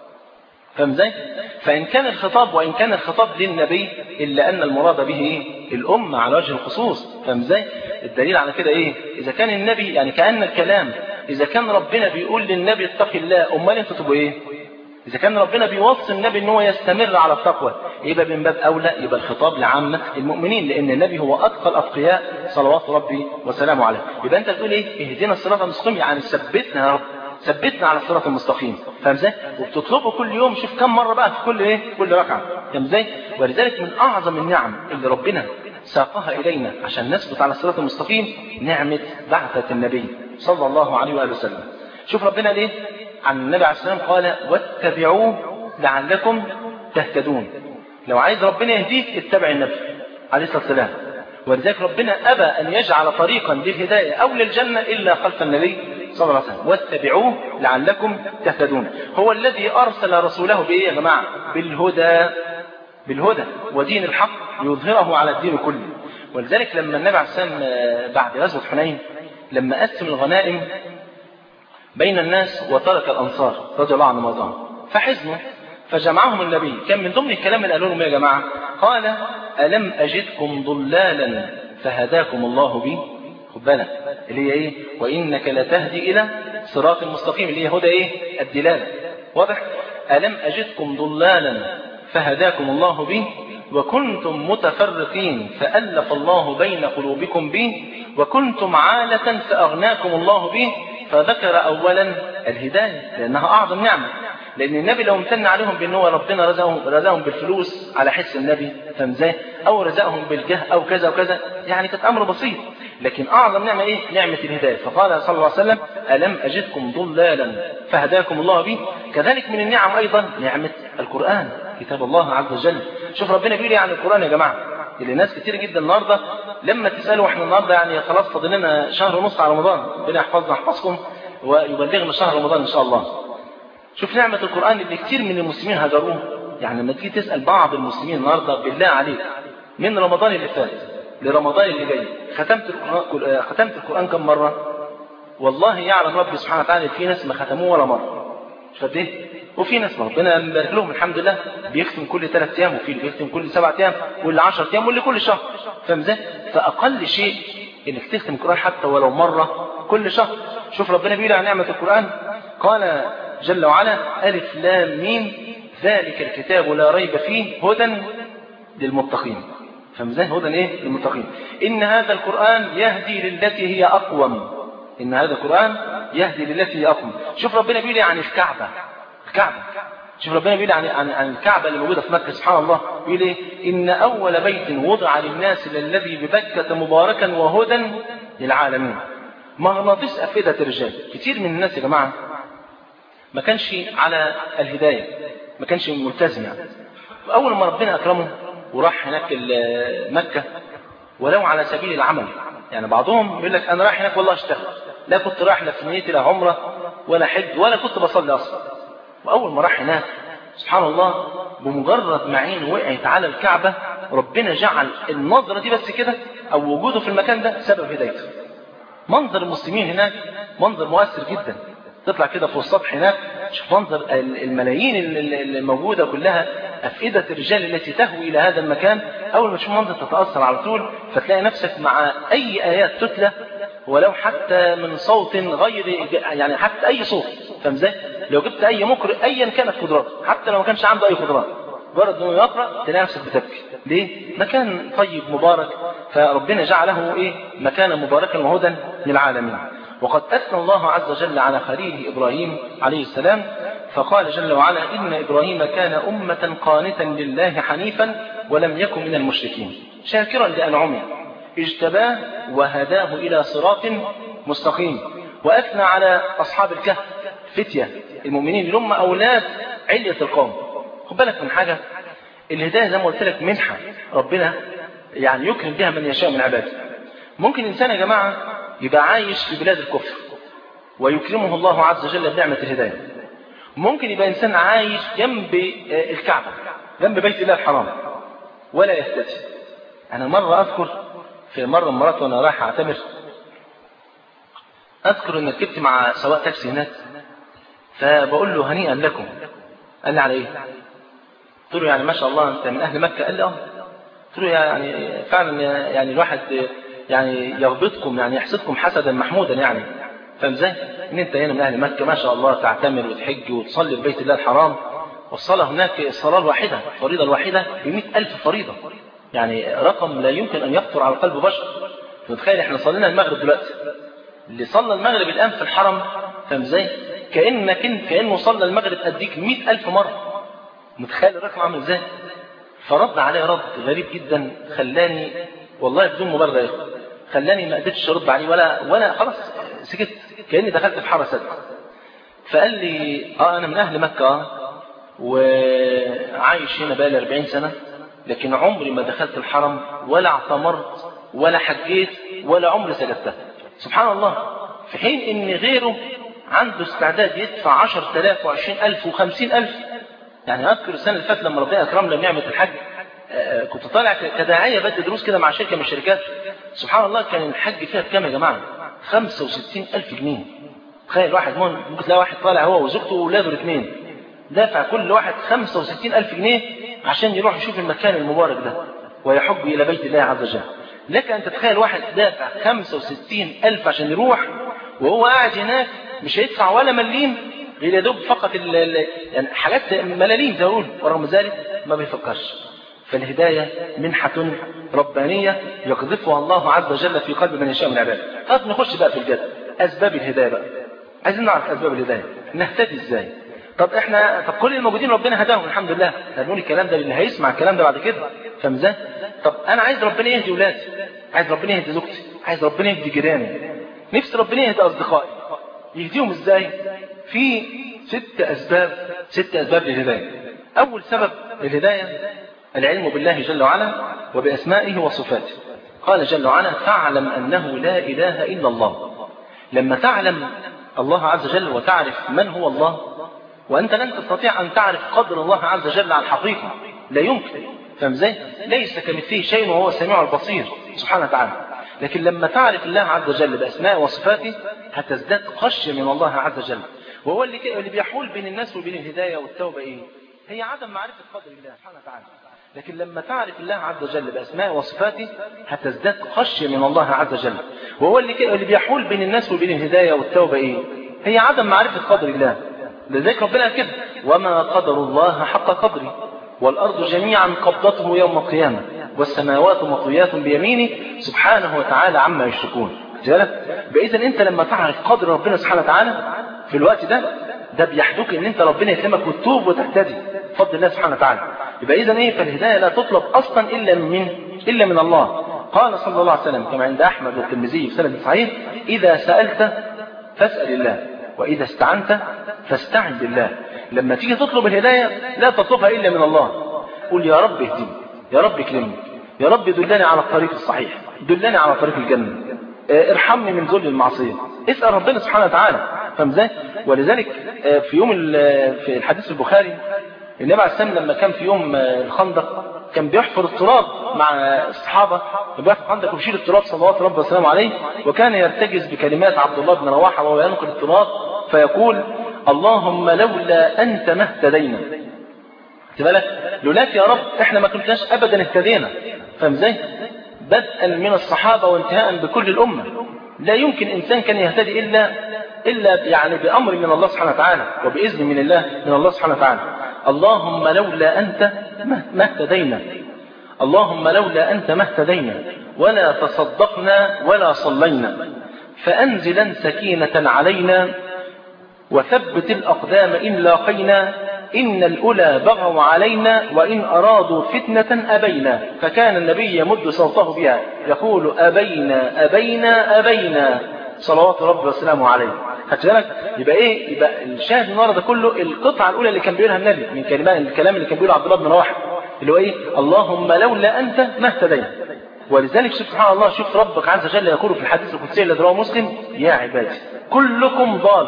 فاهم ازاي فان كان الخطاب وان كان الخطاب للنبي الا ان المراد به ايه الامه على وجه الخصوص فاهم ازاي الدليل على كده ايه اذا كان النبي يعني كان الكلام اذا كان ربنا بيقول للنبي اتق الله امال انتوا تبقوا ايه إذا كان ربنا بيوصي النبي إن هو يستمر على التقوى يبقى من باب أولى يبقى الخطاب لعامة المؤمنين لأن النبي هو أتقى الأتقياء صلوات ربي وسلامه عليه يبقى أنت تقول إيه اهدنا الصراط المستقيم يعني ثبتنا يا رب ثبتنا على الصراط المستقيم فاهم ازاي؟ وبتطلبه كل يوم شوف كم مرة بقى في كل إيه؟ كل ركعة فاهم ازاي؟ ولذلك من أعظم النعم اللي ربنا ساقها إلينا عشان نثبت على الصراط المستقيم نعمة بعثة النبي صلى الله عليه وآله وسلم شوف ربنا ليه عن النبي عليه السلام قال واتبعوه لعلكم تهتدون لو عايز ربنا يهديك اتبع النبي عليه الصلاة والسلام ولذلك ربنا أبى أن يجعل طريقا للهداية أو للجنة إلا خلف النبي صلى الله عليه وسلم واتبعوه لعلكم تهتدون هو الذي أرسل رسوله بإيه يا جماعة بالهدى بالهدى ودين الحق يظهره على الدين كله ولذلك لما النبي عليه السلام بعد غزوة حنين لما قسم الغنائم بين الناس وترك الأنصار رضي الله عنهم وارضاهم فحزنوا فجمعهم النبي كان من ضمن الكلام اللي قالوا لهم يا جماعة قال ألم أجدكم ضلالا فهداكم الله بي خد بالك اللي هي ايه وانك لتهدي الى صراط مستقيم اللي هي هدى ايه الدلاله واضح الم اجدكم ضلالا فهداكم الله به وكنتم متفرقين فالف الله بين قلوبكم به وكنتم عاله فاغناكم الله به فذكر اولا الهدايه لانها اعظم نعمه لان النبي لو امتن عليهم بان هو ربنا رزقهم رزقهم بالفلوس على حس النبي فاهم ازاي او رزقهم بالجاه او كذا وكذا يعني كانت امر بسيط لكن اعظم نعمه ايه نعمه الهدايه فقال صلى الله عليه وسلم الم اجدكم ضلالا فهداكم الله به كذلك من النعم ايضا نعمه القران كتاب الله عز وجل شوف ربنا بيقول عن القران يا جماعه اللي ناس كتير جدا النهارده لما تسالوا احنا النهارده يعني خلاص فاضل لنا شهر ونص على رمضان ربنا يحفظنا يحفظكم ويبلغنا شهر رمضان ان شاء الله شوف نعمة القرآن اللي كتير من المسلمين هجروه يعني لما تيجي تسأل بعض المسلمين النهارده بالله عليك من رمضان اللي فات لرمضان اللي جاي ختمت القرآن ختمت القرآن كم مرة؟ والله يعلم ربي سبحانه وتعالى في ناس ما ختموه ولا مرة مش قد ايه؟ وفي ناس ربنا مبارك لهم الحمد لله بيختم كل ثلاث ايام وفي اللي بيختم كل سبع ايام واللي 10 ايام واللي كل شهر فاهم ازاي؟ فاقل شيء انك تختم القرآن حتى ولو مرة كل شهر شوف ربنا بيقول عن نعمة القرآن قال جل وعلا ألف لام ميم ذلك الكتاب لا ريب فيه هدى للمتقين فمزاه هدى ايه للمتقين إن هذا القرآن يهدي للتي هي أقوم إن هذا القرآن يهدي للتي هي أقوم شوف ربنا بيقول عن الكعبة الكعبة شوف ربنا بيقول عن عن عن الكعبة اللي موجودة في مكة سبحان الله بيقول ايه إن أول بيت وضع للناس للذي ببكة مباركا وهدى للعالمين مغناطيس أفئدة الرجال كتير من الناس يا جماعة ما كانش على الهداية ما كانش ملتزم يعني وأول ما ربنا أكرمه وراح هناك مكة ولو على سبيل العمل يعني بعضهم يقول لك أنا رايح هناك والله أشتغل لا كنت رايح لا في نيتي لا عمرة ولا حج ولا كنت بصلي أصلا وأول ما راح هناك سبحان الله بمجرد ما عينه وقعت على الكعبة ربنا جعل النظرة دي بس كده أو وجوده في المكان ده سبب هدايته منظر المسلمين هناك منظر مؤثر جدا تطلع كده فوق السطح هناك تشوف منظر الملايين اللي موجوده كلها افئده الرجال التي تهوي الى هذا المكان اول ما تشوف منظر تتاثر على طول فتلاقي نفسك مع اي ايات تتلى ولو حتى من صوت غير يعني حتى اي صوت فاهم ازاي؟ لو جبت اي مقرئ ايا كانت قدراته حتى لو ما كانش عنده اي قدرات مجرد انه يقرا تلاقي نفسك بتبكي ليه؟ مكان طيب مبارك فربنا جعله ايه؟ مكانا مباركا وهدى للعالمين وقد أثنى الله عز وجل على خليله إبراهيم عليه السلام فقال جل وعلا إن إبراهيم كان أمة قانتا لله حنيفا ولم يكن من المشركين شاكرا لأنعمه اجتباه وهداه إلى صراط مستقيم وأثنى على أصحاب الكهف فتية المؤمنين اللي هم أولاد علية القوم خد بالك من حاجة الهداية زي ما قلت لك منحة ربنا يعني يكرم بها من يشاء من عباده ممكن إنسان يا جماعة يبقى عايش في بلاد الكفر ويكرمه الله عز وجل بنعمة الهداية ممكن يبقى إنسان عايش جنب الكعبة جنب بيت الله الحرام ولا يهتدي أنا مرة أذكر في مرة مرات وأنا رايح أعتمر أذكر إن ركبت مع سواق تاكسي هناك فبقول له هنيئا لكم قال لي على إيه؟ قلت له يعني ما شاء الله أنت من أهل مكة قال لي أه قلت له يعني فعلا يعني الواحد يعني يغبطكم يعني يحسدكم حسدا محمودا يعني فاهم ازاي؟ ان انت هنا من اهل مكه ما شاء الله تعتمر وتحج وتصلي في بيت الله الحرام والصلاه هناك الصلاه الواحده الفريضه الواحده ب ألف فريضه يعني رقم لا يمكن ان يخطر على قلب بشر متخيل احنا صلينا المغرب دلوقتي اللي صلى المغرب الان في الحرم فاهم ازاي؟ كانك انت كانه صلى المغرب اديك مئة ألف مره متخيل الرقم عامل ازاي؟ فرد عليه رد غريب جدا خلاني والله بدون مبالغه يا اخوان خلاني ما قدرتش ارد عليه ولا ولا خلاص سكت كاني دخلت في حاره سد فقال لي اه انا من اهل مكه اه وعايش هنا بقالي 40 سنه لكن عمري ما دخلت الحرم ولا اعتمرت ولا حجيت ولا عمري سجدتها سبحان الله في حين ان غيره عنده استعداد يدفع 10000 و20000 و50000 يعني اذكر السنه اللي فاتت لما ربنا اكرمنا بنعمه الحج كنت طالع كداعية بدي دروس كده مع شركة من الشركات سبحان الله كان الحج فيها بكام يا جماعة 65 ألف جنيه تخيل واحد ممكن تلاقي واحد طالع هو وزوجته وأولاده الاثنين دافع كل واحد 65 ألف جنيه عشان يروح يشوف المكان المبارك ده ويحج إلى بيت الله عز وجل لك أن تتخيل واحد دافع 65 ألف عشان يروح وهو قاعد هناك مش هيدفع ولا مليم غير يا دوب فقط ال ال يعني حاجات ملاليم زي ما بقول ورغم ذلك ما بيفكرش فالهداية منحة ربانية يقذفها الله عز وجل في قلب من يشاء من عباده طب نخش بقى في الجد أسباب الهداية بقى عايزين نعرف أسباب الهداية نهتدي إزاي طب احنا طب كل الموجودين ربنا هداهم الحمد لله هنقول الكلام ده اللي هيسمع الكلام ده بعد كده فاهم ازاي طب انا عايز ربنا يهدي ولادي عايز ربنا يهدي زوجتي عايز ربنا يهدي جيراني نفسي ربنا يهدي اصدقائي يهديهم ازاي في ست اسباب ست اسباب للهدايه اول سبب للهدايه العلم بالله جل وعلا وباسمائه وصفاته قال جل وعلا فاعلم انه لا اله الا الله لما تعلم الله عز وجل وتعرف من هو الله وأنت لن تستطيع أن تعرف قدر الله عز وجل عن حقيقة لا يمكن فاهم ازاي؟ ليس كمثله شيء وهو السميع البصير سبحانه وتعالى لكن لما تعرف الله عز وجل بأسمائه وصفاته هتزداد خشية من الله عز وجل وهو اللي اللي بيحول بين الناس وبين الهداية والتوبة إيه؟ هي عدم معرفة قدر الله سبحانه وتعالى لكن لما تعرف الله عز وجل بأسمائه وصفاته هتزداد خشية من الله عز وجل وهو اللي اللي بيحول بين الناس وبين الهداية والتوبة إيه؟ هي عدم معرفة قدر الله لذلك ربنا قال كده وما قدر الله حق قدره والأرض جميعا قبضته يوم القيامة والسماوات مطويات بيمينه سبحانه وتعالى عما يشركون بإذن أنت لما تعرف قدر ربنا سبحانه وتعالى في الوقت ده ده بيحدوك ان انت ربنا يكرمك وتتوب وتهتدي بفضل الله سبحانه وتعالى يبقى اذا ايه فالهدايه لا تطلب اصلا الا من الا من الله قال صلى الله عليه وسلم كما عند احمد والترمذي في سند صحيح اذا سالت فاسال الله وإذا استعنت فاستعن بالله لما تيجي تطلب الهداية لا تطلبها إلا من الله قل يا رب اهدني يا رب اكلمني يا رب دلني على الطريق الصحيح دلني على طريق الجنة اه ارحمني من ذل المعصية اسأل ربنا سبحانه وتعالى فاهم ازاي ولذلك اه في يوم في الحديث البخاري النبي عليه السلام لما كان في يوم الخندق كان بيحفر التراب مع الصحابة كان بيحفر الخندق ويشيل التراب صلوات ربه وسلامه عليه وكان يرتجز بكلمات عبد الله بن رواحة وهو ينقل التراب فيقول اللهم لولا أنت ما اهتدينا بالك لولاك يا رب احنا ما كناش ابدا اهتدينا فاهم ازاي بدءا من الصحابة وانتهاء بكل الأمة لا يمكن إنسان كان يهتدي إلا إلا يعني بأمر من الله سبحانه وتعالى وبإذن من الله من الله سبحانه وتعالى اللهم لولا أنت ما اهتدينا اللهم لولا أنت ما اهتدينا ولا تصدقنا ولا صلينا فأنزلا سكينة علينا وثبت الأقدام إن لاقينا إن الأولى بغوا علينا وإن أرادوا فتنة أبينا فكان النبي يمد صوته بها يقول أبينا أبينا أبينا صلوات ربي وسلامه عليه خدت بالك يبقى ايه يبقى الشاهد النهارده ده كله القطعه الاولى اللي كان بيقولها النبي من كلمات الكلام اللي كان بيقوله عبد الله بن رواحه اللي هو ايه اللهم لولا انت ما اهتدينا ولذلك شوف سبحان الله شوف ربك عز وجل يقول في الحديث القدسي الذي رواه مسلم يا عبادي كلكم ضال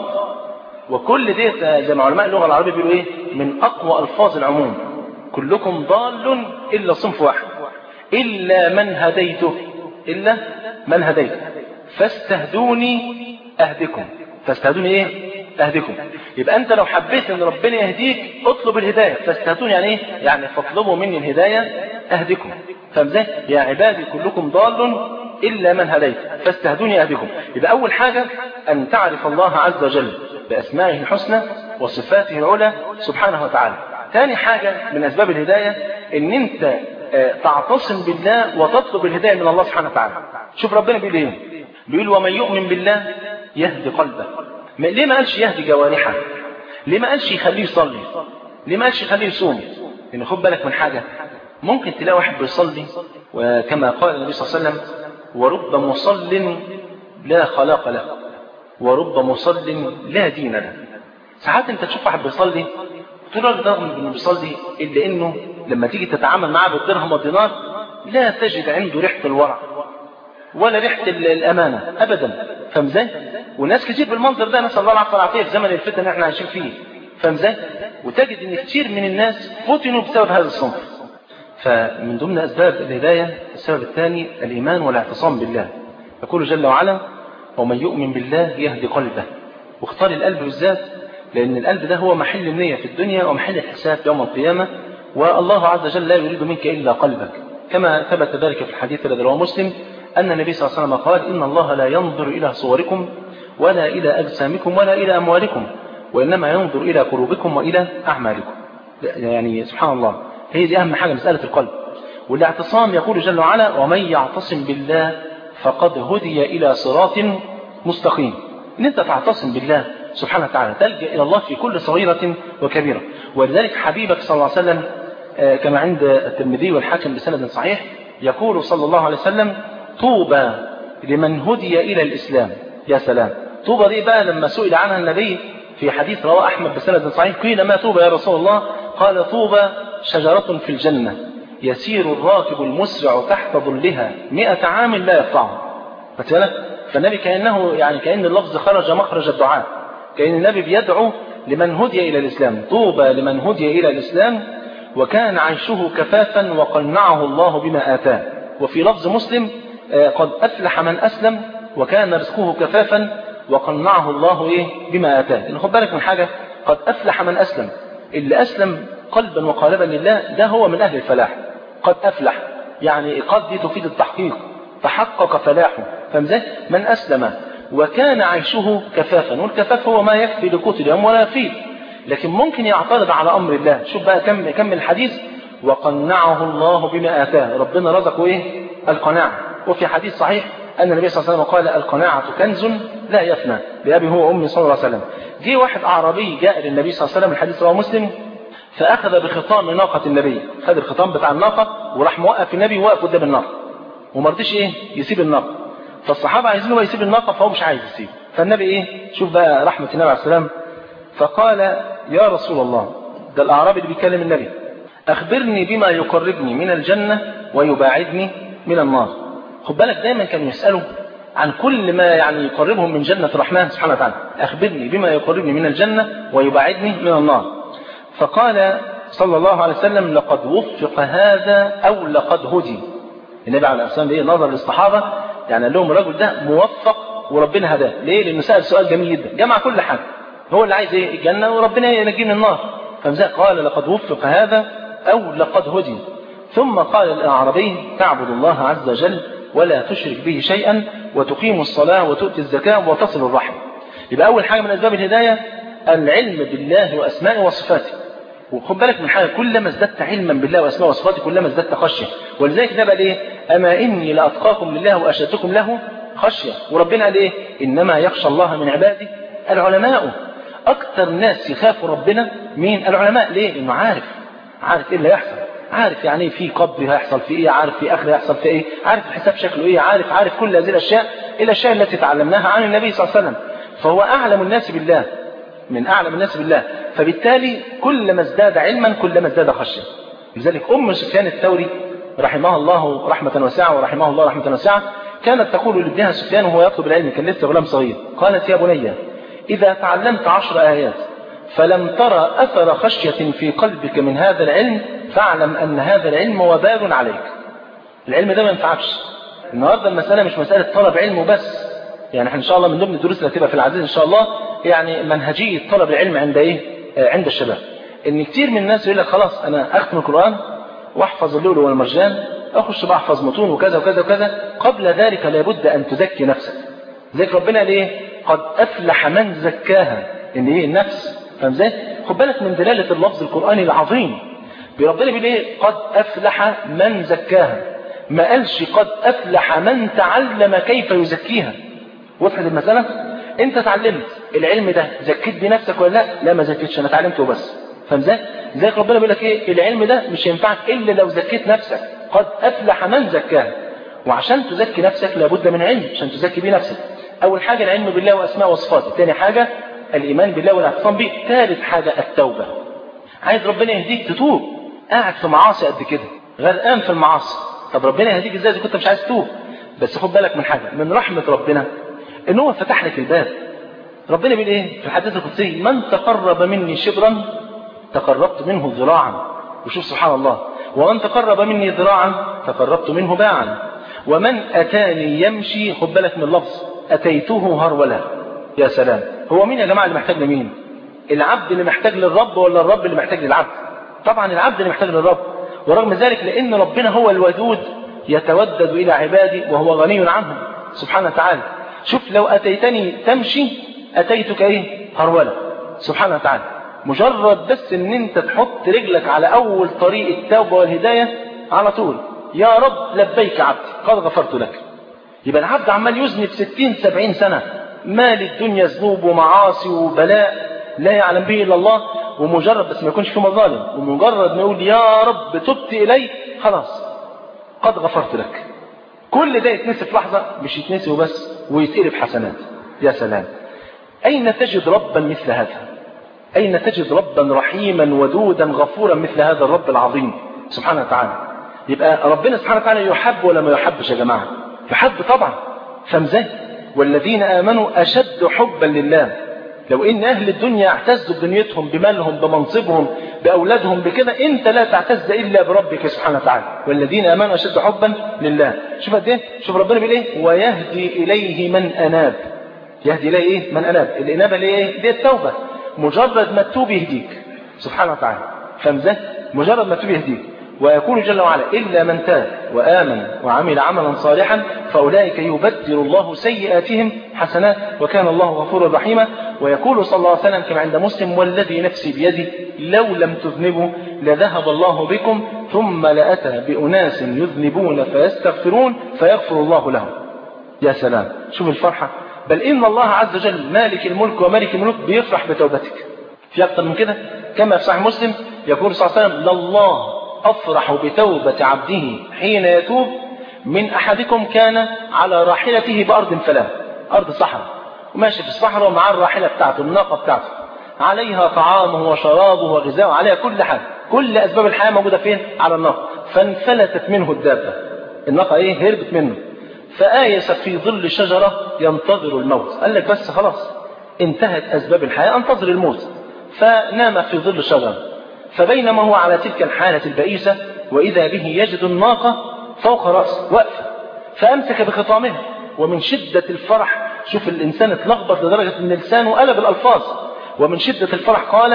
وكل ديت زي ما علماء اللغه العربيه بيقولوا ايه من اقوى الفاظ العموم كلكم ضال الا صنف واحد الا من هديته الا من هديته فاستهدوني اهدكم فاستهدوني ايه اهدكم يبقى انت لو حبيت ان ربنا يهديك اطلب الهدايه فاستهدوني يعني ايه يعني فاطلبوا مني الهدايه اهدكم فاهم ازاي يا عبادي كلكم ضال الا من هديت فاستهدوني اهدكم يبقى اول حاجه ان تعرف الله عز وجل باسمائه الحسنى وصفاته العلى سبحانه وتعالى ثاني حاجه من اسباب الهدايه ان انت تعتصم بالله وتطلب الهدايه من الله سبحانه وتعالى شوف ربنا بيقول ايه بيقول ومن يؤمن بالله يهدي قلبه ليه ما قالش يهدي جوارحه ليه ما قالش يخليه يصلي ليه ما قالش يخليه يصوم لان خد بالك من حاجه ممكن تلاقي واحد بيصلي وكما قال النبي صلى الله عليه وسلم ورب مصل لا خلاق له ورب مصل لا دين له ساعات انت تشوف واحد بيصلي تقول الراجل ده انه بيصلي الا انه لما تيجي تتعامل معاه بالدرهم والدينار لا تجد عنده ريحه الورع ولا ريحه الامانه ابدا فاهم ازاي؟ وناس كتير بالمنظر ده نسال الله العافيه والعافيه في زمن الفتن اللي احنا عايشين فيه فاهم ازاي؟ وتجد ان كتير من الناس فتنوا بسبب هذا الصنف فمن ضمن اسباب الهدايه السبب الثاني الايمان والاعتصام بالله يقول جل وعلا ومن يؤمن بالله يهدي قلبه واختار القلب بالذات لأن القلب ده هو محل النية في الدنيا ومحل الحساب يوم القيامة والله عز وجل لا يريد منك إلا قلبك كما ثبت ذلك في الحديث الذي رواه مسلم أن النبي صلى الله عليه وسلم قال إن الله لا ينظر إلى صوركم ولا إلى أجسامكم ولا إلى أموالكم وإنما ينظر إلى قلوبكم وإلى أعمالكم يعني سبحان الله هي دي أهم حاجة مسألة القلب والاعتصام يقول جل وعلا ومن يعتصم بالله فقد هدي إلى صراط مستقيم إن أنت تعتصم بالله سبحانه وتعالى تلجأ إلى الله في كل صغيرة وكبيرة ولذلك حبيبك صلى الله عليه وسلم كما عند الترمذي والحاكم بسند صحيح يقول صلى الله عليه وسلم طوبى لمن هدي إلى الإسلام يا سلام طوبى دي بقى لما سئل عنها النبي في حديث رواه أحمد بسند صحيح قيل ما طوبى يا رسول الله قال طوبى شجرة في الجنة يسير الراكب المسرع تحت ظلها مئة عام لا يقطعها فتلك فالنبي كأنه يعني كأن اللفظ خرج مخرج الدعاء كأن النبي بيدعو لمن هدي إلى الإسلام طوبى لمن هدي إلى الإسلام وكان عيشه كفافا وقنعه الله بما آتاه وفي لفظ مسلم قد أفلح من أسلم وكان رزقه كفافا وقنعه الله إيه بما آتاه إن خد بالك من حاجة قد أفلح من أسلم اللي أسلم قلبا وقالبا لله ده هو من أهل الفلاح قد أفلح يعني قد دي تفيد التحقيق تحقق فلاحه فمزاج من أسلم وكان عيشه كفافا والكفاف هو ما يكفي لقوت اليوم ولا يفيد لكن ممكن يعترض على أمر الله شوف بقى كم كم الحديث وقنعه الله بما آتاه ربنا رزقه إيه القناعة وفي حديث صحيح أن النبي صلى الله عليه وسلم قال القناعة كنز لا يفنى بأبي هو أمي صلى الله عليه وسلم جه واحد أعرابي جاء للنبي صلى الله عليه وسلم الحديث رواه مسلم فأخذ بخطام ناقة النبي خد الخطام بتاع الناقة وراح موقف النبي واقف قدام الناقة وما رضيش إيه يسيب الناقة فالصحابة عايزين هو يسيب الناقة فهو مش عايز يسيب فالنبي إيه شوف بقى رحمة النبي عليه السلام فقال يا رسول الله ده الأعرابي اللي بيكلم النبي أخبرني بما يقربني من الجنة ويباعدني من النار خد بالك دايما كانوا يسألوا عن كل ما يعني يقربهم من جنة الرحمن سبحانه وتعالى أخبرني بما يقربني من الجنة ويباعدني من النار فقال صلى الله عليه وسلم لقد وفق هذا أو لقد هدي النبي عليه الصلاة والسلام نظر للصحابة يعني قال لهم الرجل ده موفق وربنا هداه ليه لأنه سأل سؤال جميل جدا جمع كل حاجة هو اللي عايز ايه الجنة وربنا ينجيه من النار فمزاق قال لقد وفق هذا أو لقد هدي ثم قال الأعرابي تعبد الله عز وجل ولا تشرك به شيئا وتقيم الصلاة وتؤتي الزكاة وتصل الرحم يبقى أول حاجة من أسباب الهداية العلم بالله وأسمائه وصفاته وخد بالك من حاجة كلما ازددت علما بالله وأسمائه وصفاته كلما ازددت خشية ولذلك ده بقى ايه أما إني لأتقاكم لله وأشدكم له خشية وربنا قال إيه إنما يخشى الله من عباده العلماء أكثر ناس يخافوا ربنا مين العلماء ليه لأنه عارف عارف إيه اللي هيحصل عارف يعني في قبر هيحصل في ايه عارف في اخر هيحصل في ايه عارف الحساب شكله ايه عارف عارف كل هذه الاشياء الاشياء التي تعلمناها عن النبي صلى الله عليه وسلم فهو اعلم الناس بالله من اعلم الناس بالله فبالتالي كلما ازداد علما كلما ازداد خشيه لذلك ام سفيان الثوري رحمه الله رحمه واسعه ورحمه الله رحمه واسعه كانت تقول لابنها سفيان وهو يطلب العلم كان لسه غلام صغير قالت يا بني اذا تعلمت عشر ايات فلم ترى اثر خشيه في قلبك من هذا العلم فاعلم أن هذا العلم وبال عليك العلم ده ما ينفعكش النهاردة المسألة مش مسألة طلب علم وبس يعني احنا إن شاء الله من ضمن الدروس اللي هتبقى في العزيز إن شاء الله يعني منهجية طلب العلم عند إيه آه عند الشباب إن كتير من الناس يقول لك خلاص أنا أختم القرآن وأحفظ اللؤلؤ والمرجان أخش بحفظ متون وكذا وكذا وكذا قبل ذلك لابد أن تزكي نفسك ذلك ربنا ليه قد أفلح من زكاها إن إيه النفس فاهم ازاي؟ خد بالك من دلالة اللفظ القرآني العظيم بربنا بيقول ايه قد افلح من زكاها ما قالش قد افلح من تعلم كيف يزكيها وضحت المساله انت اتعلمت العلم ده زكيت بنفسك ولا لا لا ما زكيتش انا اتعلمته بس فاهم ازاي لذلك ربنا بيقول لك ايه العلم ده مش هينفعك الا لو زكيت نفسك قد افلح من زكاها وعشان تزكي نفسك لابد من علم عشان تزكي بيه نفسك اول حاجه العلم بالله واسماء وصفاته ثاني حاجه الايمان بالله والاعتصام به ثالث حاجه التوبه عايز ربنا يهديك تتوب قاعد في معاصي قد كده غرقان في المعاصي طب ربنا يهديك ازاي اذا كنت مش عايز تتوب بس خد بالك من حاجه من رحمه ربنا ان هو فتح لك الباب ربنا بيقول ايه في الحديث القدسي من تقرب مني شبرا تقربت منه ذراعا وشوف سبحان الله ومن تقرب مني ذراعا تقربت منه باعا ومن اتاني يمشي خد بالك من اللفظ اتيته هرولا يا سلام هو مين يا جماعه اللي محتاج لمين العبد اللي محتاج للرب ولا الرب اللي محتاج للعبد طبعا العبد اللي محتاج للرب ورغم ذلك لان ربنا هو الودود يتودد إلى عبادي وهو غني عنهم سبحانه وتعالى شوف لو أتيتني تمشي أتيتك إيه هرولة سبحانه وتعالى مجرد بس ان انت تحط رجلك على اول طريق التوبة والهداية على طول يا رب لبيك عبدي قد غفرت لك يبقى العبد عمال يذنب ستين سبعين سنة مال الدنيا ذنوب ومعاصي وبلاء لا يعلم به الا الله ومجرد بس ما يكونش في مظالم ومجرد ما يقول يا رب تبت الي خلاص قد غفرت لك كل ده يتنسي في لحظة مش يتنسي وبس ويتقلب حسنات يا سلام أين تجد ربا مثل هذا أين تجد ربا رحيما ودودا غفورا مثل هذا الرب العظيم سبحانه وتعالى يبقى ربنا سبحانه وتعالى يحب ولا ما يحبش يا جماعة يحب طبعا فمزاه والذين آمنوا أشد حبا لله لو إن أهل الدنيا اعتزوا بدنيتهم بمالهم بمنصبهم بأولادهم بكده أنت لا تعتز إلا بربك سبحانه وتعالى والذين آمنوا أشد حبا لله شوف قد إيه شوف ربنا بيقول إيه ويهدي إليه من أناب يهدي إليه إيه من أناب الإنابة اللي إيه دي التوبة مجرد ما تتوب يهديك سبحانه وتعالى فمزه مجرد ما تتوب يهديك ويقول جل وعلا إلا من تاب وآمن وعمل عملا صالحا فأولئك يبدل الله سيئاتهم حسنات وكان الله غفورا رحيما ويقول صلى الله عليه وسلم كما عند مسلم والذي نفسي بيده لو لم تذنبوا لذهب الله بكم ثم لأتى بأناس يذنبون فيستغفرون فيغفر الله لهم يا سلام شوف الفرحة بل إن الله عز وجل مالك الملك وملك الملوك بيفرح بتوبتك في أكثر من كده كما في صحيح مسلم يقول صلى الله عليه وسلم لله أفرح بتوبة عبده حين يتوب من أحدكم كان على راحلته بأرض فلاة أرض صحراء وماشي في الصحراء ومع الراحلة بتاعته الناقة بتاعته عليها طعامه وشرابه وغذاؤه عليها كل حاجة كل أسباب الحياة موجودة فين على الناقة فانفلتت منه الدابة الناقة إيه هربت منه فآيس في ظل شجرة ينتظر الموت قال لك بس خلاص انتهت أسباب الحياة انتظر الموت فنام في ظل شجرة فبينما هو على تلك الحالة البئيسة وإذا به يجد الناقة فوق رأسه واقفة فأمسك بخطامها ومن شدة الفرح شوف الإنسان اتلخبط لدرجة أن لسانه قلب الألفاظ ومن شدة الفرح قال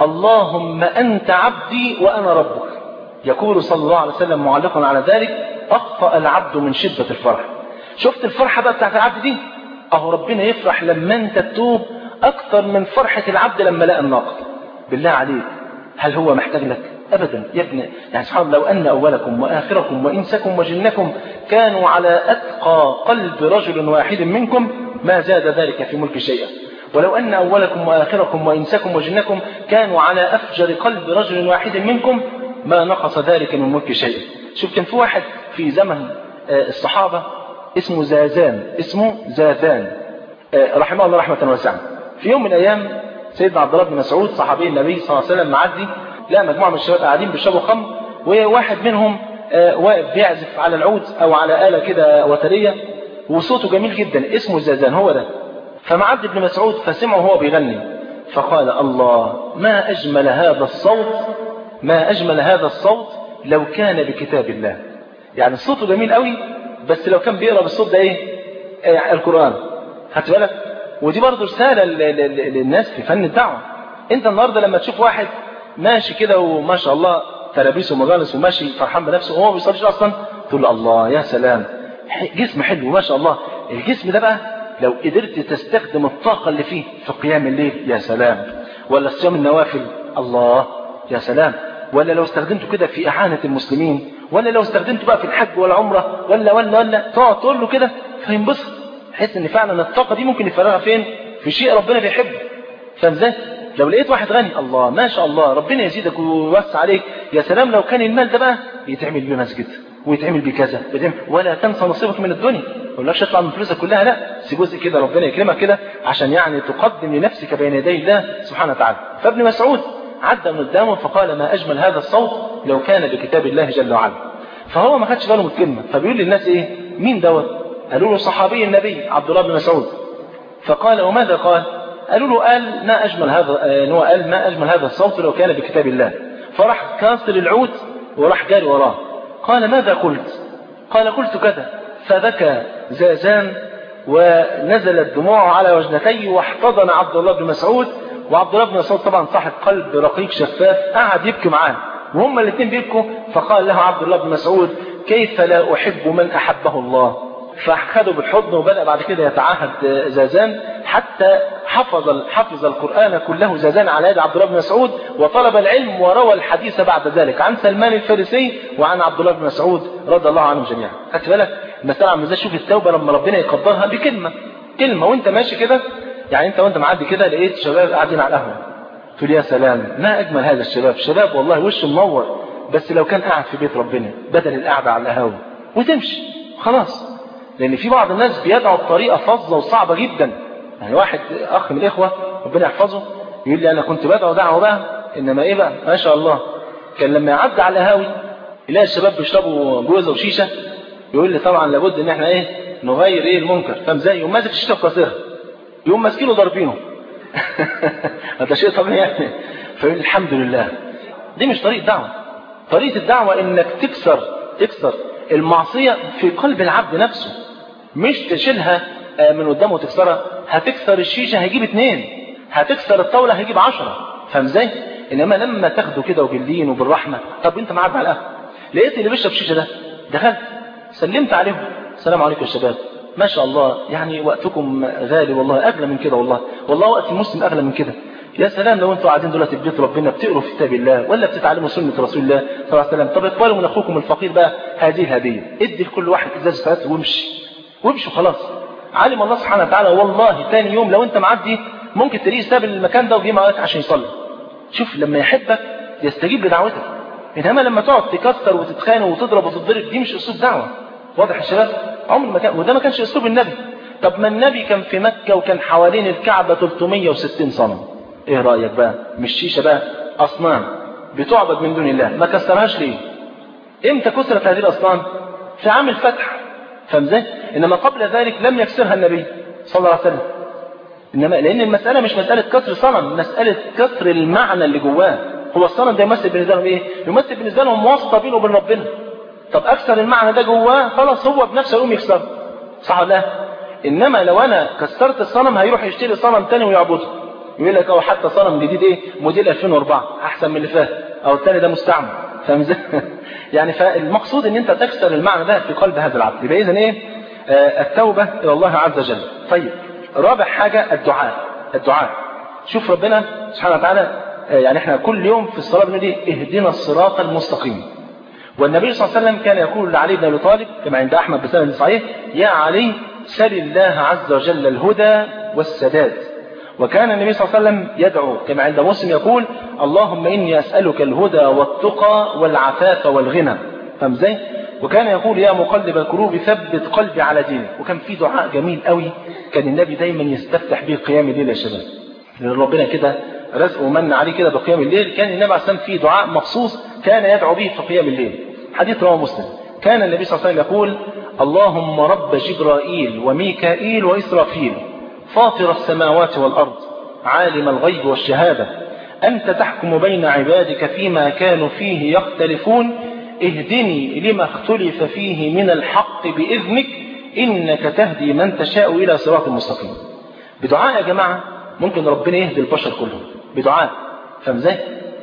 اللهم أنت عبدي وأنا ربك يقول صلى الله عليه وسلم معلقا على ذلك أخطأ العبد من شدة الفرح شفت الفرحة بقى بتاعت العبد دي أهو ربنا يفرح لما أنت تتوب أكثر من فرحة العبد لما لقى الناقة بالله عليك هل هو محتاج لك أبدا يا ابن يعني سبحان الله لو أن أولكم وآخركم وإنسكم وجنكم كانوا على أتقى قلب رجل واحد منكم ما زاد ذلك في ملك شيئا ولو أن أولكم وآخركم وإنسكم وجنكم كانوا على أفجر قلب رجل واحد منكم ما نقص ذلك من ملك شيئا شوف كان في واحد في زمن الصحابة اسمه زازان اسمه زازان رحمه الله رحمة واسعة في يوم من الأيام سيدنا عبد الله بن مسعود صحابي النبي صلى الله عليه وسلم معدي لقى مجموعة من الشباب قاعدين بيشربوا خمر وواحد منهم واقف بيعزف على العود أو على آلة كده وترية وصوته جميل جدا اسمه زازان هو ده فمعدي ابن مسعود فسمعه وهو بيغني فقال الله ما أجمل هذا الصوت ما أجمل هذا الصوت لو كان بكتاب الله يعني صوته جميل قوي بس لو كان بيقرأ بالصوت ده ايه, إيه القرآن خدت بالك ودي برضه رسالة للناس في فن الدعوة انت النهاردة لما تشوف واحد ماشي كده وما شاء الله تلابيس ومجالس وماشي فرحان بنفسه وهو ما بيصليش اصلا تقول الله يا سلام جسم حلو ما شاء الله الجسم ده بقى لو قدرت تستخدم الطاقة اللي فيه في قيام الليل يا سلام ولا صيام النوافل الله يا سلام ولا لو استخدمته كده في إعانة المسلمين ولا لو استخدمته بقى في الحج والعمرة ولا ولا ولا تقعد تقول له كده فينبسط تحس ان فعلا الطاقة دي ممكن يفرغها فين في شيء ربنا بيحبه فاهم ازاي لو لقيت واحد غني الله ما شاء الله ربنا يزيدك ويوسع عليك يا سلام لو كان المال ده بقى يتعمل بيه مسجد ويتعمل بيه كذا ولا تنسى نصيبك من الدنيا ما اقولكش اطلع من فلوسك كلها لا سيب جزء كده ربنا يكرمك كده عشان يعني تقدم لنفسك بين يدي الله سبحانه وتعالى فابن مسعود عدى من قدامه فقال ما اجمل هذا الصوت لو كان بكتاب الله جل وعلا فهو ما خدش باله من الكلمه فبيقول للناس ايه مين دوت قالوا له صحابي النبي عبد الله بن مسعود فقال وماذا قال قالوا له قال ما أجمل هذا ان هو قال ما أجمل هذا الصوت لو كان بكتاب الله فراح كاسر العود وراح جاري وراه قال ماذا قلت قال قلت كذا فبكى زازان ونزلت دموعه على وجنتيه واحتضن عبد الله بن مسعود وعبد الله بن مسعود طبعا صاحب قلب رقيق شفاف قعد يبكي معاه وهما الاثنين بيبكوا فقال له عبد الله بن مسعود كيف لا أحب من أحبه الله فأخذه بالحضن وبدأ بعد كده يتعاهد زازان حتى حفظ حفظ القرآن كله زازان على يد عبد الله بن مسعود وطلب العلم وروى الحديث بعد ذلك عن سلمان الفارسي وعن عبد الله بن مسعود رضي الله عنهم جميعا خدت بالك المسألة عم ازاي شوف التوبة لما ربنا يقدرها بكلمة كلمة وانت ماشي كده يعني انت وانت معدي كده لقيت شباب قاعدين على القهوة تقول يا سلام ما اجمل هذا الشباب شباب والله وشه منور بس لو كان قاعد في بيت ربنا بدل القعدة على القهاوي وتمشي خلاص لان في بعض الناس بيدعوا بطريقة فظة وصعبة جدا يعني واحد اخ من الاخوة ربنا يحفظه يقول لي انا كنت بدعو دعوة بقى انما ايه بقى ما شاء الله كان لما يعدي على القهاوي يلاقي الشباب بيشربوا جوزة وشيشة يقول لي طبعا لابد ان احنا ايه نغير ايه المنكر فاهم ازاي يقوم ماسك الشيشة وكسرها يقوم ماسكينه ضاربينه هذا شيء طبيعي يعني فيقول الحمد لله دي مش طريقة دعوة طريقة الدعوة انك تكسر تكسر المعصية في قلب العبد نفسه مش تشيلها من قدامه وتكسرها هتكسر الشيشة هيجيب اتنين هتكسر الطاولة هيجيب عشرة فاهم ازاي انما لما تاخده كده وباللين وبالرحمة طب انت معدي على القهوة لقيت اللي بيشرب شيشة ده دخلت سلمت عليهم السلام عليكم يا شباب ما شاء الله يعني وقتكم غالي والله اغلى من كده والله والله وقت المسلم اغلى من كده يا سلام لو انتوا قاعدين دلوقتي في بيت ربنا بتقروا في كتاب الله ولا بتتعلموا سنه رسول الله صلى الله عليه وسلم طب اقبلوا من اخوكم الفقير بقى هذه الهديه ادي لكل واحد ازازه فات وامشي وامشي خلاص علم الله سبحانه وتعالى والله ثاني يوم لو انت معدي ممكن تلاقيه ساب المكان ده وجه معاك عشان يصلي شوف لما يحبك يستجيب لدعوتك انما لما تقعد تكسر وتتخانق وتضرب وتتضرب دي مش اسلوب دعوه واضح يا شباب عمر ما كان وده ما كانش اسلوب النبي طب ما النبي كان في مكه وكان حوالين الكعبه 360 صنم ايه رايك بقى مش شيشه بقى اصنام بتعبد من دون الله ما كسرهاش ليه امتى كسرت هذه الاصنام في عام الفتح فاهم ازاي انما قبل ذلك لم يكسرها النبي صلى الله عليه وسلم انما لان المساله مش مساله كسر صنم مساله كسر المعنى اللي جواه هو الصنم ده يمثل بالنسبه لهم ايه يمثل بالنسبه لهم واسطه بينه وبين ربنا طب اكسر المعنى ده جواه خلاص هو بنفسه يقوم يكسره صح ولا لا انما لو انا كسرت الصنم هيروح يشتري صنم تاني ويعبده يقول لك او حتى صنم جديد ايه موديل 2004 احسن من اللي فات او الثاني ده مستعمل فاهم ازاي يعني فالمقصود ان انت تكسر المعنى ده في قلب هذا العبد يبقى اذا ايه آه التوبه الى الله عز وجل طيب رابع حاجه الدعاء الدعاء شوف ربنا سبحانه وتعالى آه يعني احنا كل يوم في الصلاه بنقول ايه اهدنا الصراط المستقيم والنبي صلى الله عليه وسلم كان يقول لعلي بن ابي طالب كما عند احمد بسند صحيح يا علي سل الله عز وجل الهدى والسداد وكان النبي صلى الله عليه وسلم يدعو كما عند مسلم يقول اللهم إني أسألك الهدى والتقى والعفاف والغنى فاهم ازاي؟ وكان يقول يا مقلب القلوب ثبت قلبي على دينك وكان في دعاء جميل قوي كان النبي دايما يستفتح به قيام الليل يا شباب لأن ربنا كده رزق ومن عليه كده بقيام الليل كان النبي عليه الصلاة والسلام في دعاء مخصوص كان يدعو به في قيام الليل حديث رواه مسلم كان النبي صلى الله عليه وسلم يقول اللهم رب جبرائيل وميكائيل وإسرافيل فاطر السماوات والأرض عالم الغيب والشهادة أنت تحكم بين عبادك فيما كانوا فيه يختلفون اهدني لما اختلف فيه من الحق بإذنك إنك تهدي من تشاء إلى صراط مستقيم بدعاء يا جماعة ممكن ربنا يهدي البشر كلهم بدعاء فاهم ازاي؟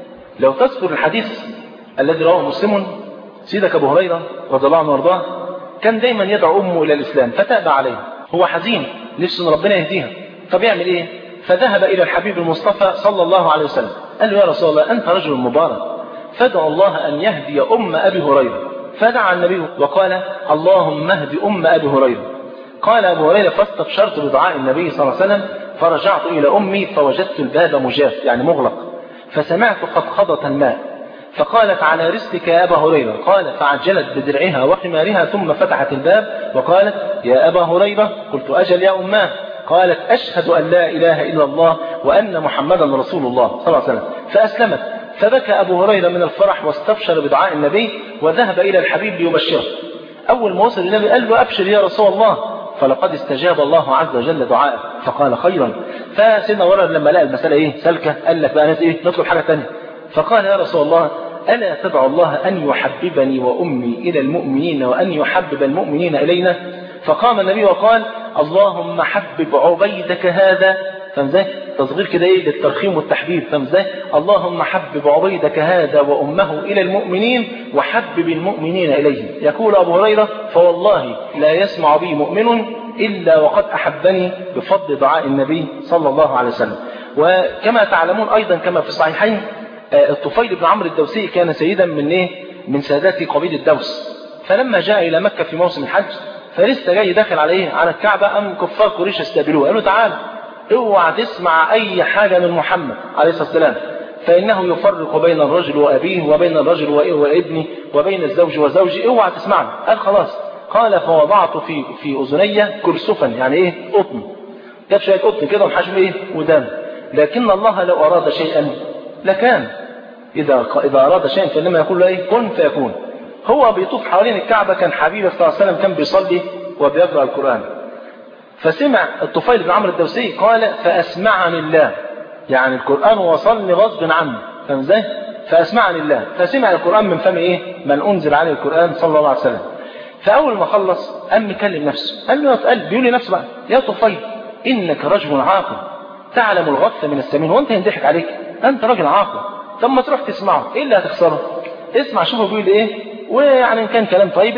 لو تذكر الحديث الذي رواه مسلم سيدك أبو هريرة رضي الله عنه وارضاه كان دايما يدعو أمه إلى الإسلام فتأبى عليه هو حزين نفسه ان ربنا يهديها طب يعمل ايه فذهب الى الحبيب المصطفى صلى الله عليه وسلم قال له يا رسول الله انت رجل مبارك فادع الله ان يهدي ام ابي هريره فدعا النبي وقال اللهم اهد ام ابي هريره قال ابو هريره فاستبشرت بدعاء النبي صلى الله عليه وسلم فرجعت الى امي فوجدت الباب مجاف يعني مغلق فسمعت خضخضه الماء فقالت على رزقك يا أبا هريرة قال فعجلت بدرعها وحمارها ثم فتحت الباب وقالت يا أبا هريرة قلت أجل يا أماه قالت أشهد أن لا إله إلا الله وأن محمدا رسول الله صلى الله عليه وسلم فأسلمت فبكى أبو هريرة من الفرح واستبشر بدعاء النبي وذهب إلى الحبيب ليبشره أول ما وصل النبي قال له أبشر يا رسول الله فلقد استجاب الله عز وجل دعاءه فقال خيرا فسيدنا ورد لما لقى المسألة إيه سلكة قال لك بقى ناس إيه نطلب حاجة ثانيه فقال يا رسول الله ألا تدعو الله أن يحببني وأمي إلى المؤمنين وأن يحبب المؤمنين إلينا فقام النبي وقال اللهم حبب عبيدك هذا فازاي تصغير كده ايه للترخيم والتحبيب فاهم ازاي اللهم حبب عبيدك هذا وامه الى المؤمنين وحبب المؤمنين اليه يقول ابو هريره فوالله لا يسمع بي مؤمن الا وقد احبني بفضل دعاء النبي صلى الله عليه وسلم وكما تعلمون ايضا كما في الصحيحين الطفيل بن عمرو الدوسي كان سيدا من ايه من سادات قبيله الدوس فلما جاء الى مكه في موسم الحج فلسه جاي داخل عليه على الكعبه ام كفار قريش استقبلوه قالوا تعال اوعى تسمع اي حاجه من محمد عليه الصلاه والسلام فانه يفرق بين الرجل وابيه وبين الرجل وابنه وبين الزوج وزوجه اوعى تسمعنا قال خلاص قال فوضعت في في اذني كرسفا يعني ايه قطن جاب شويه قطن كده وحشم ايه ودان لكن الله لو اراد شيئا لكان اذا اذا اراد شيئا فانما يقول له ايه كن فيكون هو بيطوف حوالين الكعبه كان حبيبه صلى الله عليه وسلم كان بيصلي وبيقرا القران فسمع الطفيل بن عمرو الدوسي قال فاسمعني الله يعني القران وصلني غصب عني فاهم ازاي فاسمعني الله فسمع القران من فم ايه من انزل عليه القران صلى الله عليه وسلم فاول ما خلص قام مكلم نفسه قال له قال بيقول لنفسه بقى يا طفيل انك رجل عاقل تعلم الغث من السمين وانت ينضحك عليك انت راجل عاقل طب ما تروح تسمعه ايه اللي هتخسره اسمع شوفه بيقول ايه ويعني ان كان كلام طيب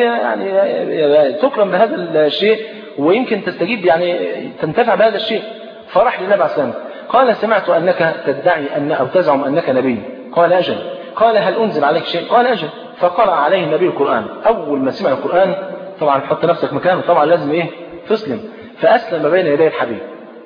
يعني تكرم بهذا الشيء ويمكن تستجيب يعني تنتفع بهذا الشيء فراح للنبي عليه السلام قال سمعت انك تدعي ان او تزعم انك نبي قال اجل قال هل انزل عليك شيء قال اجل فقرأ عليه النبي القرآن اول ما سمع القرآن طبعا حط نفسك مكانه طبعا لازم ايه تسلم فاسلم بين يدي الحبيب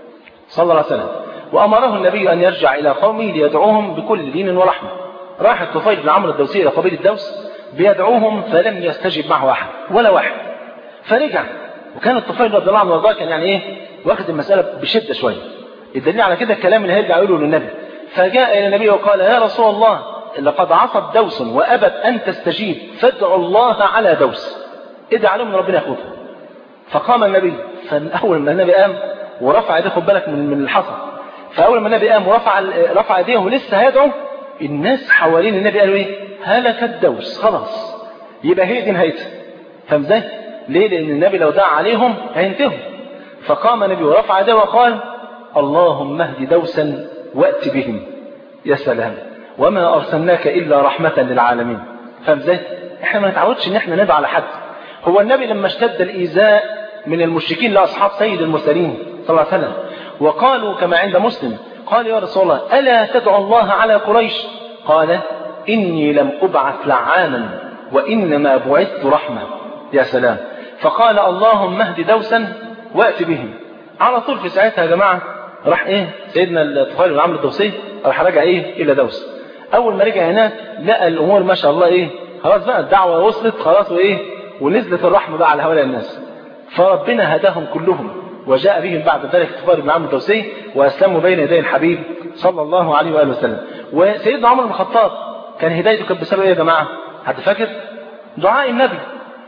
صلى الله عليه وسلم وامره النبي ان يرجع الى قومه ليدعوهم بكل دين ورحمه راح الطفيل بن عمرو الدوسي الى قبيله الدوس بيدعوهم فلم يستجب معه احد ولا واحد فرجع وكان الطفيل رضي الله عنه وارضاه كان يعني ايه واخد المساله بشده شويه الدليل على كده الكلام اللي هيرجع يقوله للنبي فجاء الى النبي وقال يا رسول الله لقد عصت دوس وابت ان تستجيب فادعوا الله على دوس ادعى عليهم ان ربنا ياخذهم فقام النبي فاول ما النبي قام ورفع يديه خد بالك من من الحصى فاول ما النبي قام ورفع رفع يديه ولسه هيدعو الناس حوالين النبي قالوا ايه هلك الدوس خلاص يبقى هي دي نهايتها فاهم ازاي ليه لان النبي لو دعا عليهم هينتهوا فقام النبي ورفع يديه وقال اللهم اهد دوسا وات بهم يا سلام وما ارسلناك الا رحمه للعالمين فاهم ازاي احنا ما نتعودش ان احنا ندعو على حد هو النبي لما اشتد الايذاء من المشركين لاصحاب سيد المرسلين صلى الله عليه وسلم وقالوا كما عند مسلم قال يا رسول الله الا تدعو الله على قريش قال اني لم ابعث لعانا وانما بعثت رحمه يا سلام فقال اللهم اهد دوسا وات بهم على طول في ساعتها يا جماعه راح ايه سيدنا الطفيل بن عمرو الدوسي راح رجع ايه الى دوس اول ما رجع هناك لقى الامور ما شاء الله ايه خلاص بقى الدعوه وصلت خلاص وايه ونزلت الرحمه بقى على هؤلاء الناس فربنا هداهم كلهم وجاء بهم بعد ذلك الطفيل بن عمرو الدوسي واسلموا بين يدي الحبيب صلى الله عليه واله وسلم وسيدنا عمر بن الخطاب كان هدايته كانت بسبب ايه يا جماعه حد فاكر دعاء النبي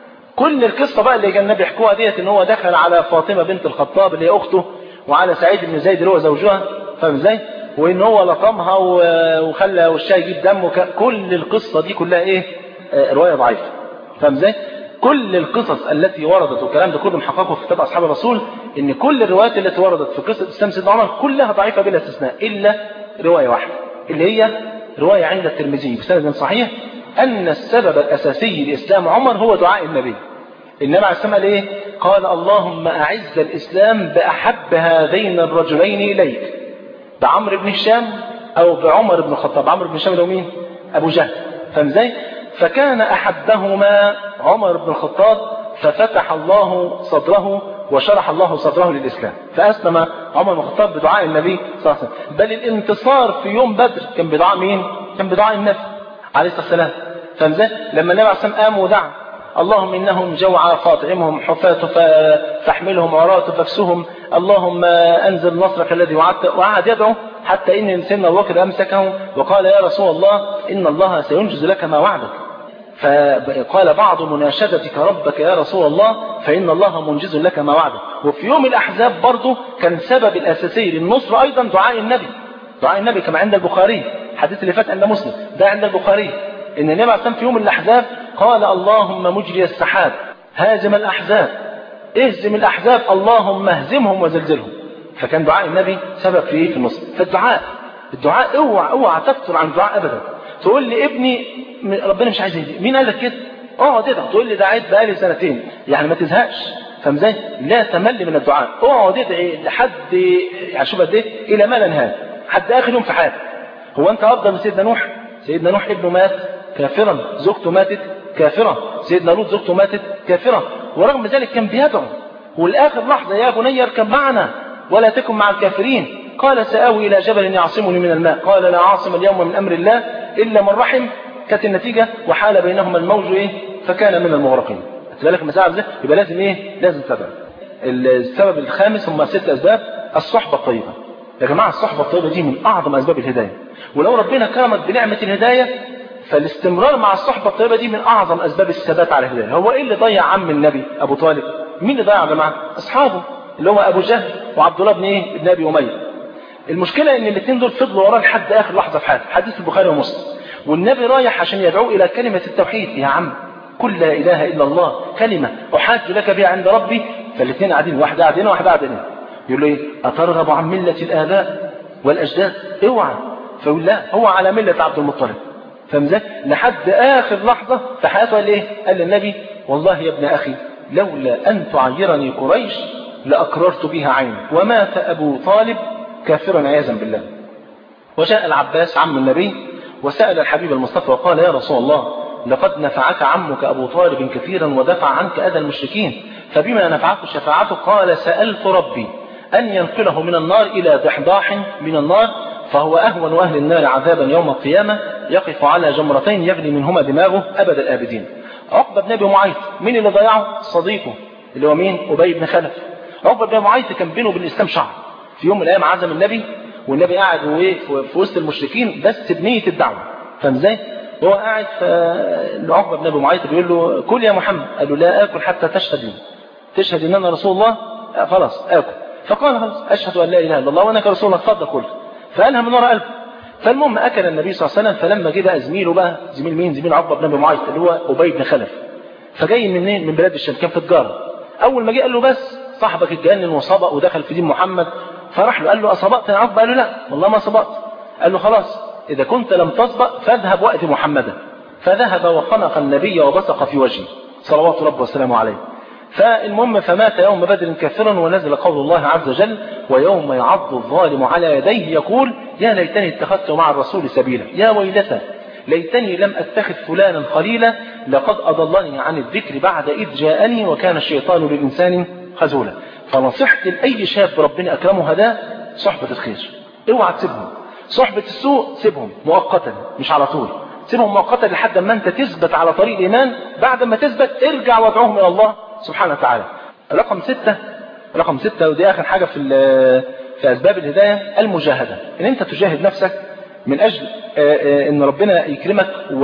كل القصه بقى اللي كان النبي يحكوها ديت ان هو دخل على فاطمه بنت الخطاب اللي هي اخته وعلى سعيد بن زيد اللي هو زوجها فاهم ازاي وان هو لطمها وخلى وشها يجيب دم وك... كل القصه دي كلها ايه آه روايه ضعيفه فاهم ازاي كل القصص التي وردت والكلام ده كله محققه في كتاب اصحاب الرسول ان كل الروايات التي وردت في قصه اسلام سيدنا عمر كلها ضعيفه بلا استثناء الا روايه واحده اللي هي روايه عند الترمذي بسند صحيح ان السبب الاساسي لاسلام عمر هو دعاء النبي النبي عليه السلام قال ايه قال اللهم اعز الاسلام باحب هذين الرجلين اليك بعمرو بن هشام او بعمر بن الخطاب عمرو بن هشام اللي هو مين ابو جهل فاهم ازاي فكان احبهما عمر بن الخطاب ففتح الله صدره وشرح الله صدره للاسلام فاسلم عمر بن الخطاب بدعاء النبي صلى الله عليه وسلم بل الانتصار في يوم بدر كان بدعاء مين كان بدعاء النبي عليه الصلاه والسلام فاهم ازاي لما النبي عليه الصلاه والسلام قام ودعا اللهم إنهم جوعى فاطعمهم حفاة فاحملهم عراة فاكسهم اللهم أنزل نصرك الذي وعدت وقعد يدعو حتى إن سيدنا أبو بكر أمسكه وقال يا رسول الله إن الله سينجز لك ما وعدك فقال بعض مناشدتك ربك يا رسول الله فإن الله منجز لك ما وعدك وفي يوم الأحزاب برضه كان سبب الأساسي للنصر أيضا دعاء النبي دعاء النبي كما عند البخاري الحديث اللي فات عند مسلم ده عند البخاري إن النبي عليه في يوم الأحزاب قال اللهم مجري السحاب هازم الأحزاب اهزم الأحزاب اللهم اهزمهم وزلزلهم فكان دعاء النبي سبب في ايه في النصر فالدعاء الدعاء اوعى اوعى تفتر عن الدعاء ابدا تقول لي ابني ربنا مش عايز يهدي مين قال لك كده اقعد ادعي تقول لي دعيت بقالي سنتين يعني ما تزهقش فاهم ازاي لا تمل من الدعاء اقعد ادعي لحد يعني شوف قد ايه الى ما لا نهايه حد اخر يوم في حياتك هو انت افضل من سيدنا نوح سيدنا نوح ابنه مات كافرا زوجته ماتت كافرة سيدنا لوط زوجته ماتت كافرة ورغم ذلك كان بيدعو والآخر لحظة يا بني اركب معنا ولا تكن مع الكافرين قال سآوي إلى جبل يعصمني من الماء قال لا عاصم اليوم من أمر الله إلا من رحم كانت النتيجة وحال بينهما الموج إيه فكان من المغرقين بالك المساعد ده يبقى لازم إيه لازم تدعو السبب الخامس هم ست أسباب الصحبة الطيبة يا جماعة الصحبة الطيبة دي من أعظم أسباب الهداية ولو ربنا كرمك بنعمة الهداية فالاستمرار مع الصحبة الطيبة دي من أعظم أسباب الثبات على الهداية هو إيه اللي ضيع عم النبي أبو طالب مين اللي ضيع يا جماعة أصحابه اللي هو أبو جهل وعبد الله بن إيه ابن أبي أمية المشكلة إن الاثنين دول فضلوا وراه لحد آخر لحظة في حياته حديث البخاري ومسلم والنبي رايح عشان يدعو إلى كلمة التوحيد يا عم كل لا إله إلا الله كلمة أحاج لك بها عند ربي فالاثنين قاعدين واحد قاعد هنا واحد قاعد هنا يقول له إيه أترغب عن ملة الآباء والأجداد اوعى فيقول لا هو على ملة عبد المطلب فاهم ازاي؟ لحد اخر لحظه في حياته قال ايه؟ قال للنبي والله يا ابن اخي لولا ان تعيرني قريش لاقررت بها عيني ومات ابو طالب كافرا عياذا بالله. وجاء العباس عم النبي وسال الحبيب المصطفى وقال يا رسول الله لقد نفعك عمك ابو طالب كثيرا ودفع عنك اذى المشركين فبما نفعته شفاعته قال سالت ربي ان ينقله من النار الى ضحضاح من النار فهو أهون أهل النار عذابا يوم القيامة يقف على جمرتين يغلي منهما دماغه أبد الآبدين عقبة بن أبي معيط مين اللي ضيعه صديقه اللي هو مين أبي بن خلف عقبة بن أبي معيط كان بينه وبين الإسلام شعر في يوم من الأيام عزم النبي والنبي قاعد في وسط المشركين بس بنية الدعوة فاهم ازاي؟ وهو قاعد فعقبة بن أبي معيط بيقول له كل يا محمد قال له لا آكل حتى تشهد تشهد إن أنا رسول الله خلاص آكل فقال خلاص أشهد أن لا إله إلا الله وأنك رسول الله اتفضل كل فقالها من وراء قلبه فالمهم اكل النبي صلى الله عليه وسلم فلما جه بقى زميله بقى زميل مين زميل عقبه بن ابي معيط اللي هو ابي بن خلف فجاي منين من بلاد الشام كان في تجاره اول ما جه قال له بس صاحبك اتجنن وصبأ ودخل في دين محمد فراح له قال له اصبأت يا عقبه قال له لا والله ما صبأت قال له خلاص اذا كنت لم تصبأ فاذهب وقت محمدا فذهب وخنق النبي وبصق في وجهه صلوات ربه وسلامه عليه فالمهم فمات يوم بدر كافرا ونزل قول الله عز وجل ويوم يعض الظالم على يديه يقول يا ليتني اتخذت مع الرسول سبيلا يا ويلتى ليتني لم اتخذ فلانا خليلا لقد اضلني عن الذكر بعد اذ جاءني وكان الشيطان للانسان خذولا فنصيحتي لاي شاب ربنا اكرمه هداه صحبه الخير اوعى تسيبهم صحبه السوء سيبهم مؤقتا مش على طول سيبهم مؤقتا لحد ما انت تثبت على طريق الايمان بعد ما تثبت ارجع وادعوهم الى الله سبحانه وتعالى رقم ستة رقم ستة ودي آخر حاجة في في أسباب الهداية المجاهدة إن أنت تجاهد نفسك من أجل إن ربنا يكرمك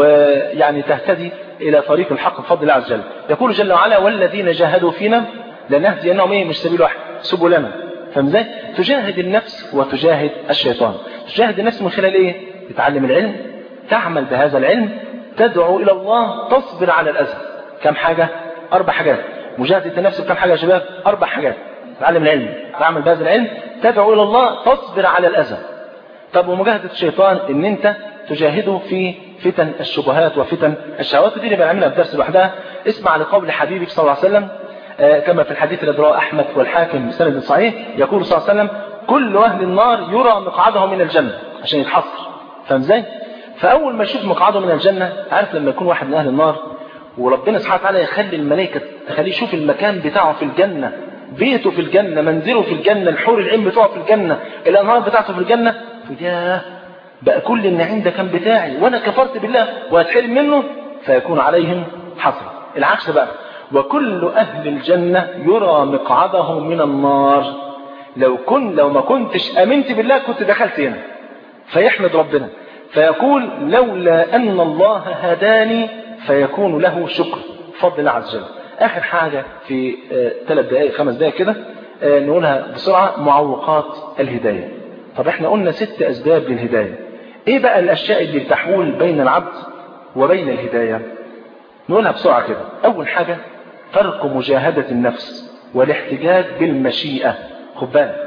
ويعني تهتدي إلى طريق الحق بفضل الله عز وجل يقول جل وعلا والذين جاهدوا فينا لنهدينهم إيه مش سبيل واحد سبلنا فاهم ازاي؟ تجاهد النفس وتجاهد الشيطان تجاهد النفس من خلال إيه؟ تتعلم العلم تعمل بهذا العلم تدعو إلى الله تصبر على الأذى كم حاجة؟ أربع حاجات مجاهدة النفس بكم حاجة يا شباب أربع حاجات تعلم العلم تعمل بهذا العلم تدعو إلى الله تصبر على الأذى طب ومجاهدة الشيطان إن أنت تجاهده في فتن الشبهات وفتن الشهوات ودي اللي بنعملها في درس لوحدها اسمع لقول حبيبك صلى الله عليه وسلم آه كما في الحديث الذي رواه أحمد والحاكم بسند صحيح يقول صلى الله عليه وسلم كل أهل النار يرى مقعده من الجنة عشان يتحصر فاهم ازاي؟ فأول ما يشوف مقعده من الجنة عارف لما يكون واحد من أهل النار وربنا سبحانه وتعالى يخلي الملائكة تخليه يشوف المكان بتاعه في الجنة بيته في الجنة منزله في الجنة الحور العين بتوعه في الجنة الأنهار بتاعته في الجنة ياه بقى كل النعيم ده كان بتاعي وأنا كفرت بالله وهتحرم منه فيكون عليهم حسرة العكس بقى وكل أهل الجنة يرى مقعده من النار لو كن لو ما كنتش أمنت بالله كنت دخلت هنا فيحمد ربنا فيقول لولا أن الله هداني فيكون له شكر فضل الله عز وجل آخر حاجة في ثلاث دقائق خمس دقائق كده نقولها بسرعة معوقات الهداية طب احنا قلنا ست أسباب للهداية ايه بقى الأشياء اللي تحول بين العبد وبين الهداية نقولها بسرعة كده أول حاجة ترك مجاهدة النفس والاحتجاج بالمشيئة خد بالك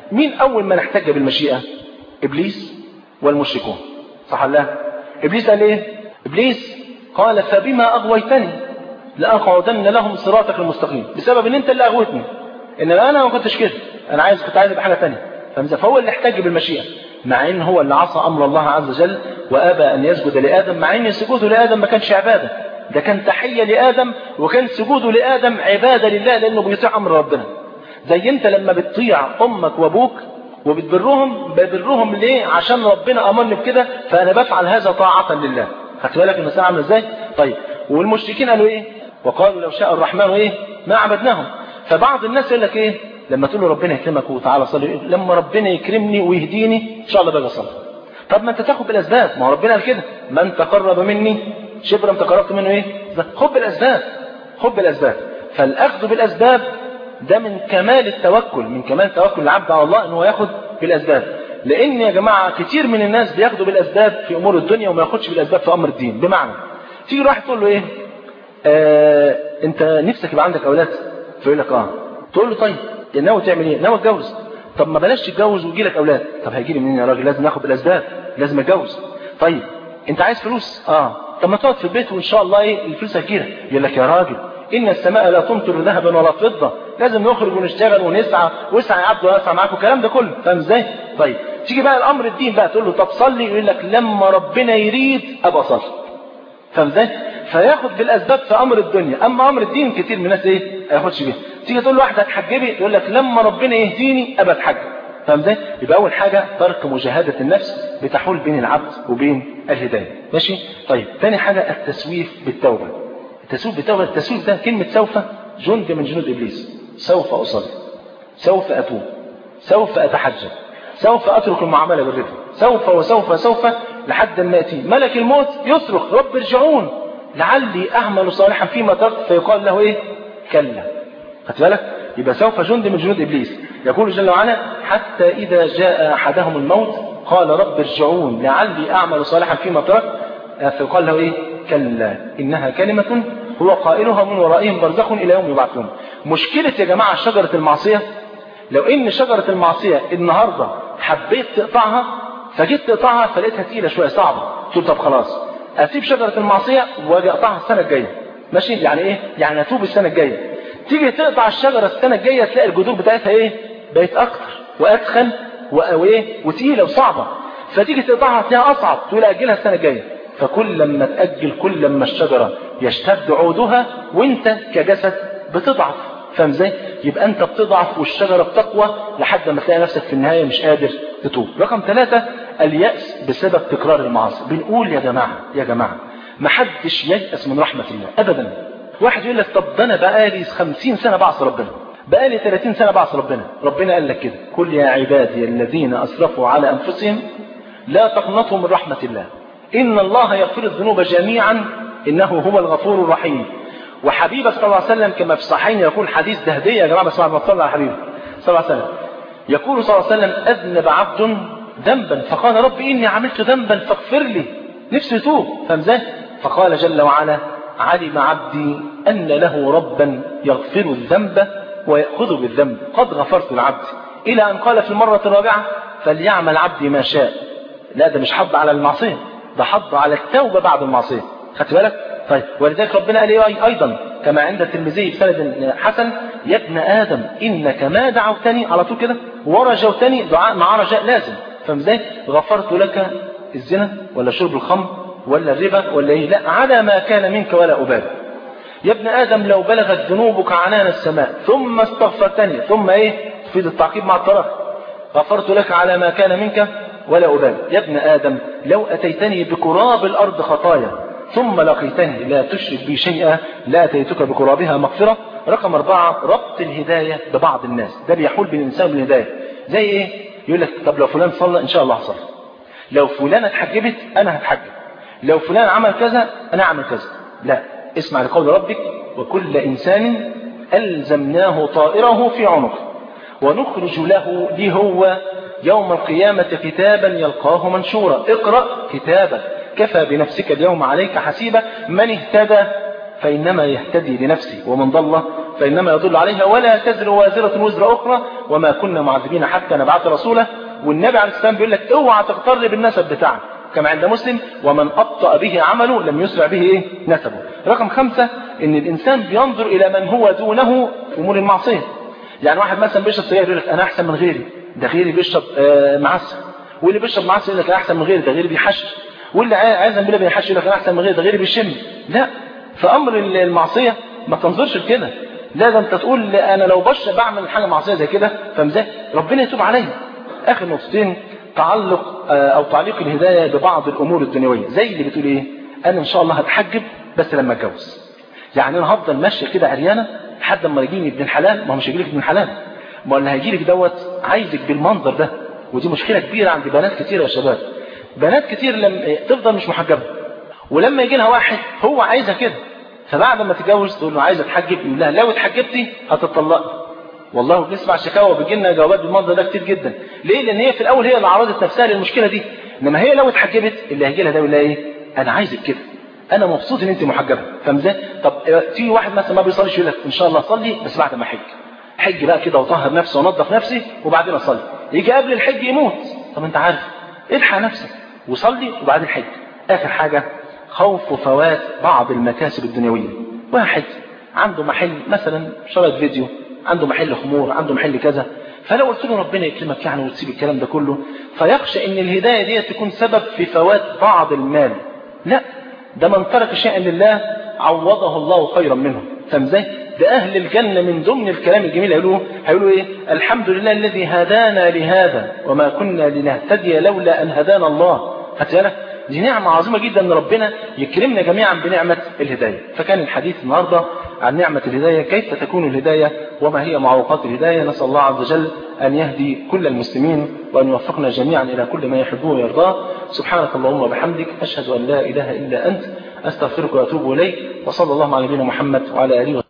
مين اول من احتج بالمشيئه ابليس والمشركون صح ولا لا ابليس قال ايه ابليس قال فبما اغويتني لاقعدن لهم صراطك المستقيم بسبب ان انت اللي اغويتني انما انا ما كنتش كده انا عايز كنت عايز ابقى حاجه ثانيه فهو اللي احتج بالمشيئه مع ان هو اللي عصى امر الله عز وجل وابى ان يسجد لادم مع ان سجوده لادم ما كانش عباده ده كان تحيه لادم وكان سجوده لادم عباده لله لانه بيطيع امر ربنا زي انت لما بتطيع امك وابوك وبتبرهم ببرهم ليه عشان ربنا امرني بكده فانا بفعل هذا طاعه لله خدت بالك المساله عامله ازاي طيب والمشركين قالوا ايه وقالوا لو شاء الرحمن ايه ما عبدناهم فبعض الناس يقول لك ايه لما تقول له ربنا يكرمك وتعالى صلي لما ربنا يكرمني ويهديني ان شاء الله باجي اصلي طب ما انت تاخد بالاسباب ما هو ربنا قال كده من تقرب مني شبرا تقربت منه ايه خد بالاسباب خد بالاسباب فالاخذ بالاسباب ده من كمال التوكل من كمال توكل العبد على الله ان هو ياخد بالاسباب لان يا جماعه كتير من الناس بياخدوا بالاسباب في امور الدنيا وما ياخدش بالاسباب في امر الدين بمعنى تيجي واحد تقول له ايه آه انت نفسك يبقى عندك اولاد فيقول لك اه تقول له طيب ناوي تعمل ايه ناوي اتجوز طب ما بلاش تتجوز ويجي لك اولاد طب هيجي لي منين يا راجل لازم اخد بالاسباب لازم اتجوز طيب انت عايز فلوس اه طب ما تقعد في البيت وان شاء الله ايه الفلوس هتجيلك يقول لك يا راجل ان السماء لا تمطر ذهبا ولا فضه لازم نخرج ونشتغل ونسعى واسعى يا عبد واسعى معاك والكلام ده كله فاهم ازاي طيب تيجي بقى الامر الدين بقى تقول له طب صلي يقول لك لما ربنا يريد ابقى اصلي فاهم ازاي فياخد بالاسباب في امر الدنيا اما امر الدين كتير من الناس ايه ما ياخدش بيها تيجي تقول له واحد هتحجبي يقول لك لما ربنا يهديني ابقى اتحجب فاهم ازاي يبقى اول حاجه ترك مجاهده النفس بتحول بين العبد وبين الهدايه ماشي طيب ثاني حاجه التسويف بالتوبه التسويف بالتوبه التسويف ده كلمه سوف جند من جنود ابليس سوف اصلي سوف اتوب سوف اتحجب سوف اترك المعامله بالربا سوف وسوف سوف لحد ما ياتي ملك الموت يصرخ رب ارجعون لعلي اعمل صالحا فيما تركت فيقال له ايه كلا خدت بالك يبقى سوف جند من جنود ابليس يقول جل وعلا حتى اذا جاء احدهم الموت قال رب ارجعون لعلي اعمل صالحا فيما تركت فيقال له ايه كلا انها كلمه هو قائلها من ورائهم برزخ الى يوم يبعثون مشكله يا جماعه شجره المعصيه لو ان شجره المعصيه النهارده حبيت تقطعها فجيت تقطعها فلقيتها تقيله شويه صعبه قلت طب خلاص اسيب شجره المعصيه واجي اقطعها السنه الجايه ماشي يعني ايه يعني اتوب السنه الجايه تيجي تقطع الشجره السنه الجايه تلاقي الجذور بتاعتها ايه بقت اكتر وادخن وايه وتقيله وصعبه فتيجي تقطعها تلاقيها اصعب تقول اجلها السنه الجايه فكل لما تاجل كل لما الشجره يشتد عودها وانت كجسد بتضعف فاهم ازاي يبقى انت بتضعف والشجره بتقوى لحد ما تلاقي نفسك في النهايه مش قادر تتوب رقم ثلاثة اليأس بسبب تكرار المعاصي بنقول يا جماعة يا جماعة ما حدش ييأس من رحمة الله أبدا واحد يقول لك طب ده أنا بقالي 50 سنة بعصي ربنا بقالي 30 سنة بعصي ربنا ربنا قال لك كده قل يا عبادي الذين أسرفوا على أنفسهم لا تقنطوا من رحمة الله إن الله يغفر الذنوب جميعا إنه هو الغفور الرحيم وحبيبه صلى الله عليه وسلم كما في الصحيحين يقول حديث ده هدية يا جماعة بس ما تصلى على حبيبه صلى الله عليه وسلم يقول صلى الله عليه وسلم أذنب عبد ذنبا فقال رب إني عملت ذنبا فاغفر لي نفسه يتوب فاهم ازاي؟ فقال جل وعلا علم عبدي أن له ربا يغفر الذنب ويأخذ بالذنب قد غفرت العبد إلى أن قال في المرة الرابعة فليعمل عبدي ما شاء لا ده مش حض على المعصية ده حض على التوبة بعد المعصية خدت بالك؟ طيب ولذلك ربنا قال ايه ايضا كما عند الترمذي بسند حسن يا ابن ادم انك ما دعوتني على طول كده ورجوتني دعاء مع رجاء لازم فاهم ازاي؟ غفرت لك الزنا ولا شرب الخمر ولا الربا ولا ايه؟ لا على ما كان منك ولا ابالي. يا ابن ادم لو بلغت ذنوبك عنان السماء ثم استغفرتني ثم ايه؟ تفيد التعقيب مع الطرف. غفرت لك على ما كان منك ولا ابالي. يا ابن ادم لو اتيتني بقراب الارض خطايا ثم لقيتني لا تشرك بي شيئا لا أتيتك بقرابها مغفرة رقم أربعة ربط الهداية ببعض الناس ده بيحول بين الإنسان والهداية زي إيه يقول لك طب لو فلان صلى إن شاء الله هصلي لو فلان اتحجبت أنا هتحجب لو فلان عمل كذا أنا أعمل كذا لا اسمع لقول ربك وكل إنسان ألزمناه طائره في عنقه ونخرج له دي هو يوم القيامة كتابا يلقاه منشورا اقرأ كتابك كفى بنفسك اليوم عليك حسيبا من اهتدى فإنما يهتدي لنفسه ومن ضل فإنما يدل عليها ولا تزر وازرة وزر أخرى وما كنا معذبين حتى نبعث رسولا والنبي عليه السلام بيقول لك اوعى تغتر بالنسب بتاعك كما عند مسلم ومن أبطأ به عمله لم يسرع به إيه؟ نسبه رقم خمسة إن الإنسان بينظر إلى من هو دونه في أمور المعصية يعني واحد مثلا بيشرب سجاير يقول لك أنا أحسن من غيري ده غيري بيشرب آه معسل واللي بيشرب معسل يقول لك أنا أحسن من غيري ده غيري بيحشر واللي عايز بالله بيحشر يقول لك أنا أحسن من غيري ده غيري بيشم لا فأمر المعصية ما تنظرش لكده لا ده انت تقول انا لو بشرب بعمل حاجه معصيه زي كده فمزاج ربنا يتوب عليا اخر نقطتين تعلق او تعليق الهدايه ببعض الامور الدنيويه زي اللي بتقول ايه انا ان شاء الله هتحجب بس لما اتجوز يعني انا هفضل ماشيه كده عريانه لحد ما يجيني ابن الحلال ما هو مش هيجيلك ابن الحلال ما اللي هيجيلك دوت عايزك بالمنظر ده ودي مشكله كبيره عند بنات كتير يا شباب بنات كتير لما تفضل مش محجبه ولما يجي لها واحد هو عايزها كده فبعد ما تتجوز تقول له عايز اتحجب يقول لها لو اتحجبتي هتطلقي والله بنسمع شكاوى وبيجي لنا جوابات بالمنظر ده كتير جدا ليه لان هي في الاول هي اللي عرضت نفسها للمشكله دي انما هي لو اتحجبت اللي هيجي لها ده يقول لها ايه انا عايزك كده انا مبسوط ان انت محجبه فاهم ازاي طب في واحد مثلا ما بيصليش يقول لك ان شاء الله اصلي بس بعد ما احج حج بقى كده وطهر نفسي وانضف نفسي وبعدين اصلي يجي قبل الحج يموت طب انت عارف الحق نفسك وصلي وبعدين حج اخر حاجه خوف فوات بعض المكاسب الدنيويه واحد عنده محل مثلا شرط فيديو عنده محل خمور عنده محل كذا فلو قلت له ربنا يكرمك يعني وتسيب الكلام ده كله فيخشى ان الهدايه دي تكون سبب في فوات بعض المال لا ده من ترك شيئا لله عوضه الله خيرا منه فاهم ازاي ده اهل الجنه من ضمن الكلام الجميل هيقولوا هيقولوا ايه الحمد لله الذي هدانا لهذا وما كنا لنهتدي لولا ان هدانا الله هتلاقي دي نعمة عظيمة جدا ان ربنا يكرمنا جميعا بنعمة الهداية فكان الحديث النهاردة عن نعمة الهداية كيف تكون الهداية وما هي معوقات الهداية نسأل الله عز وجل أن يهدي كل المسلمين وأن يوفقنا جميعا إلى كل ما يحبه ويرضاه سبحانك اللهم وبحمدك أشهد أن لا إله إلا أنت أستغفرك وأتوب إليك وصلى الله على نبينا محمد وعلى آله وصحبه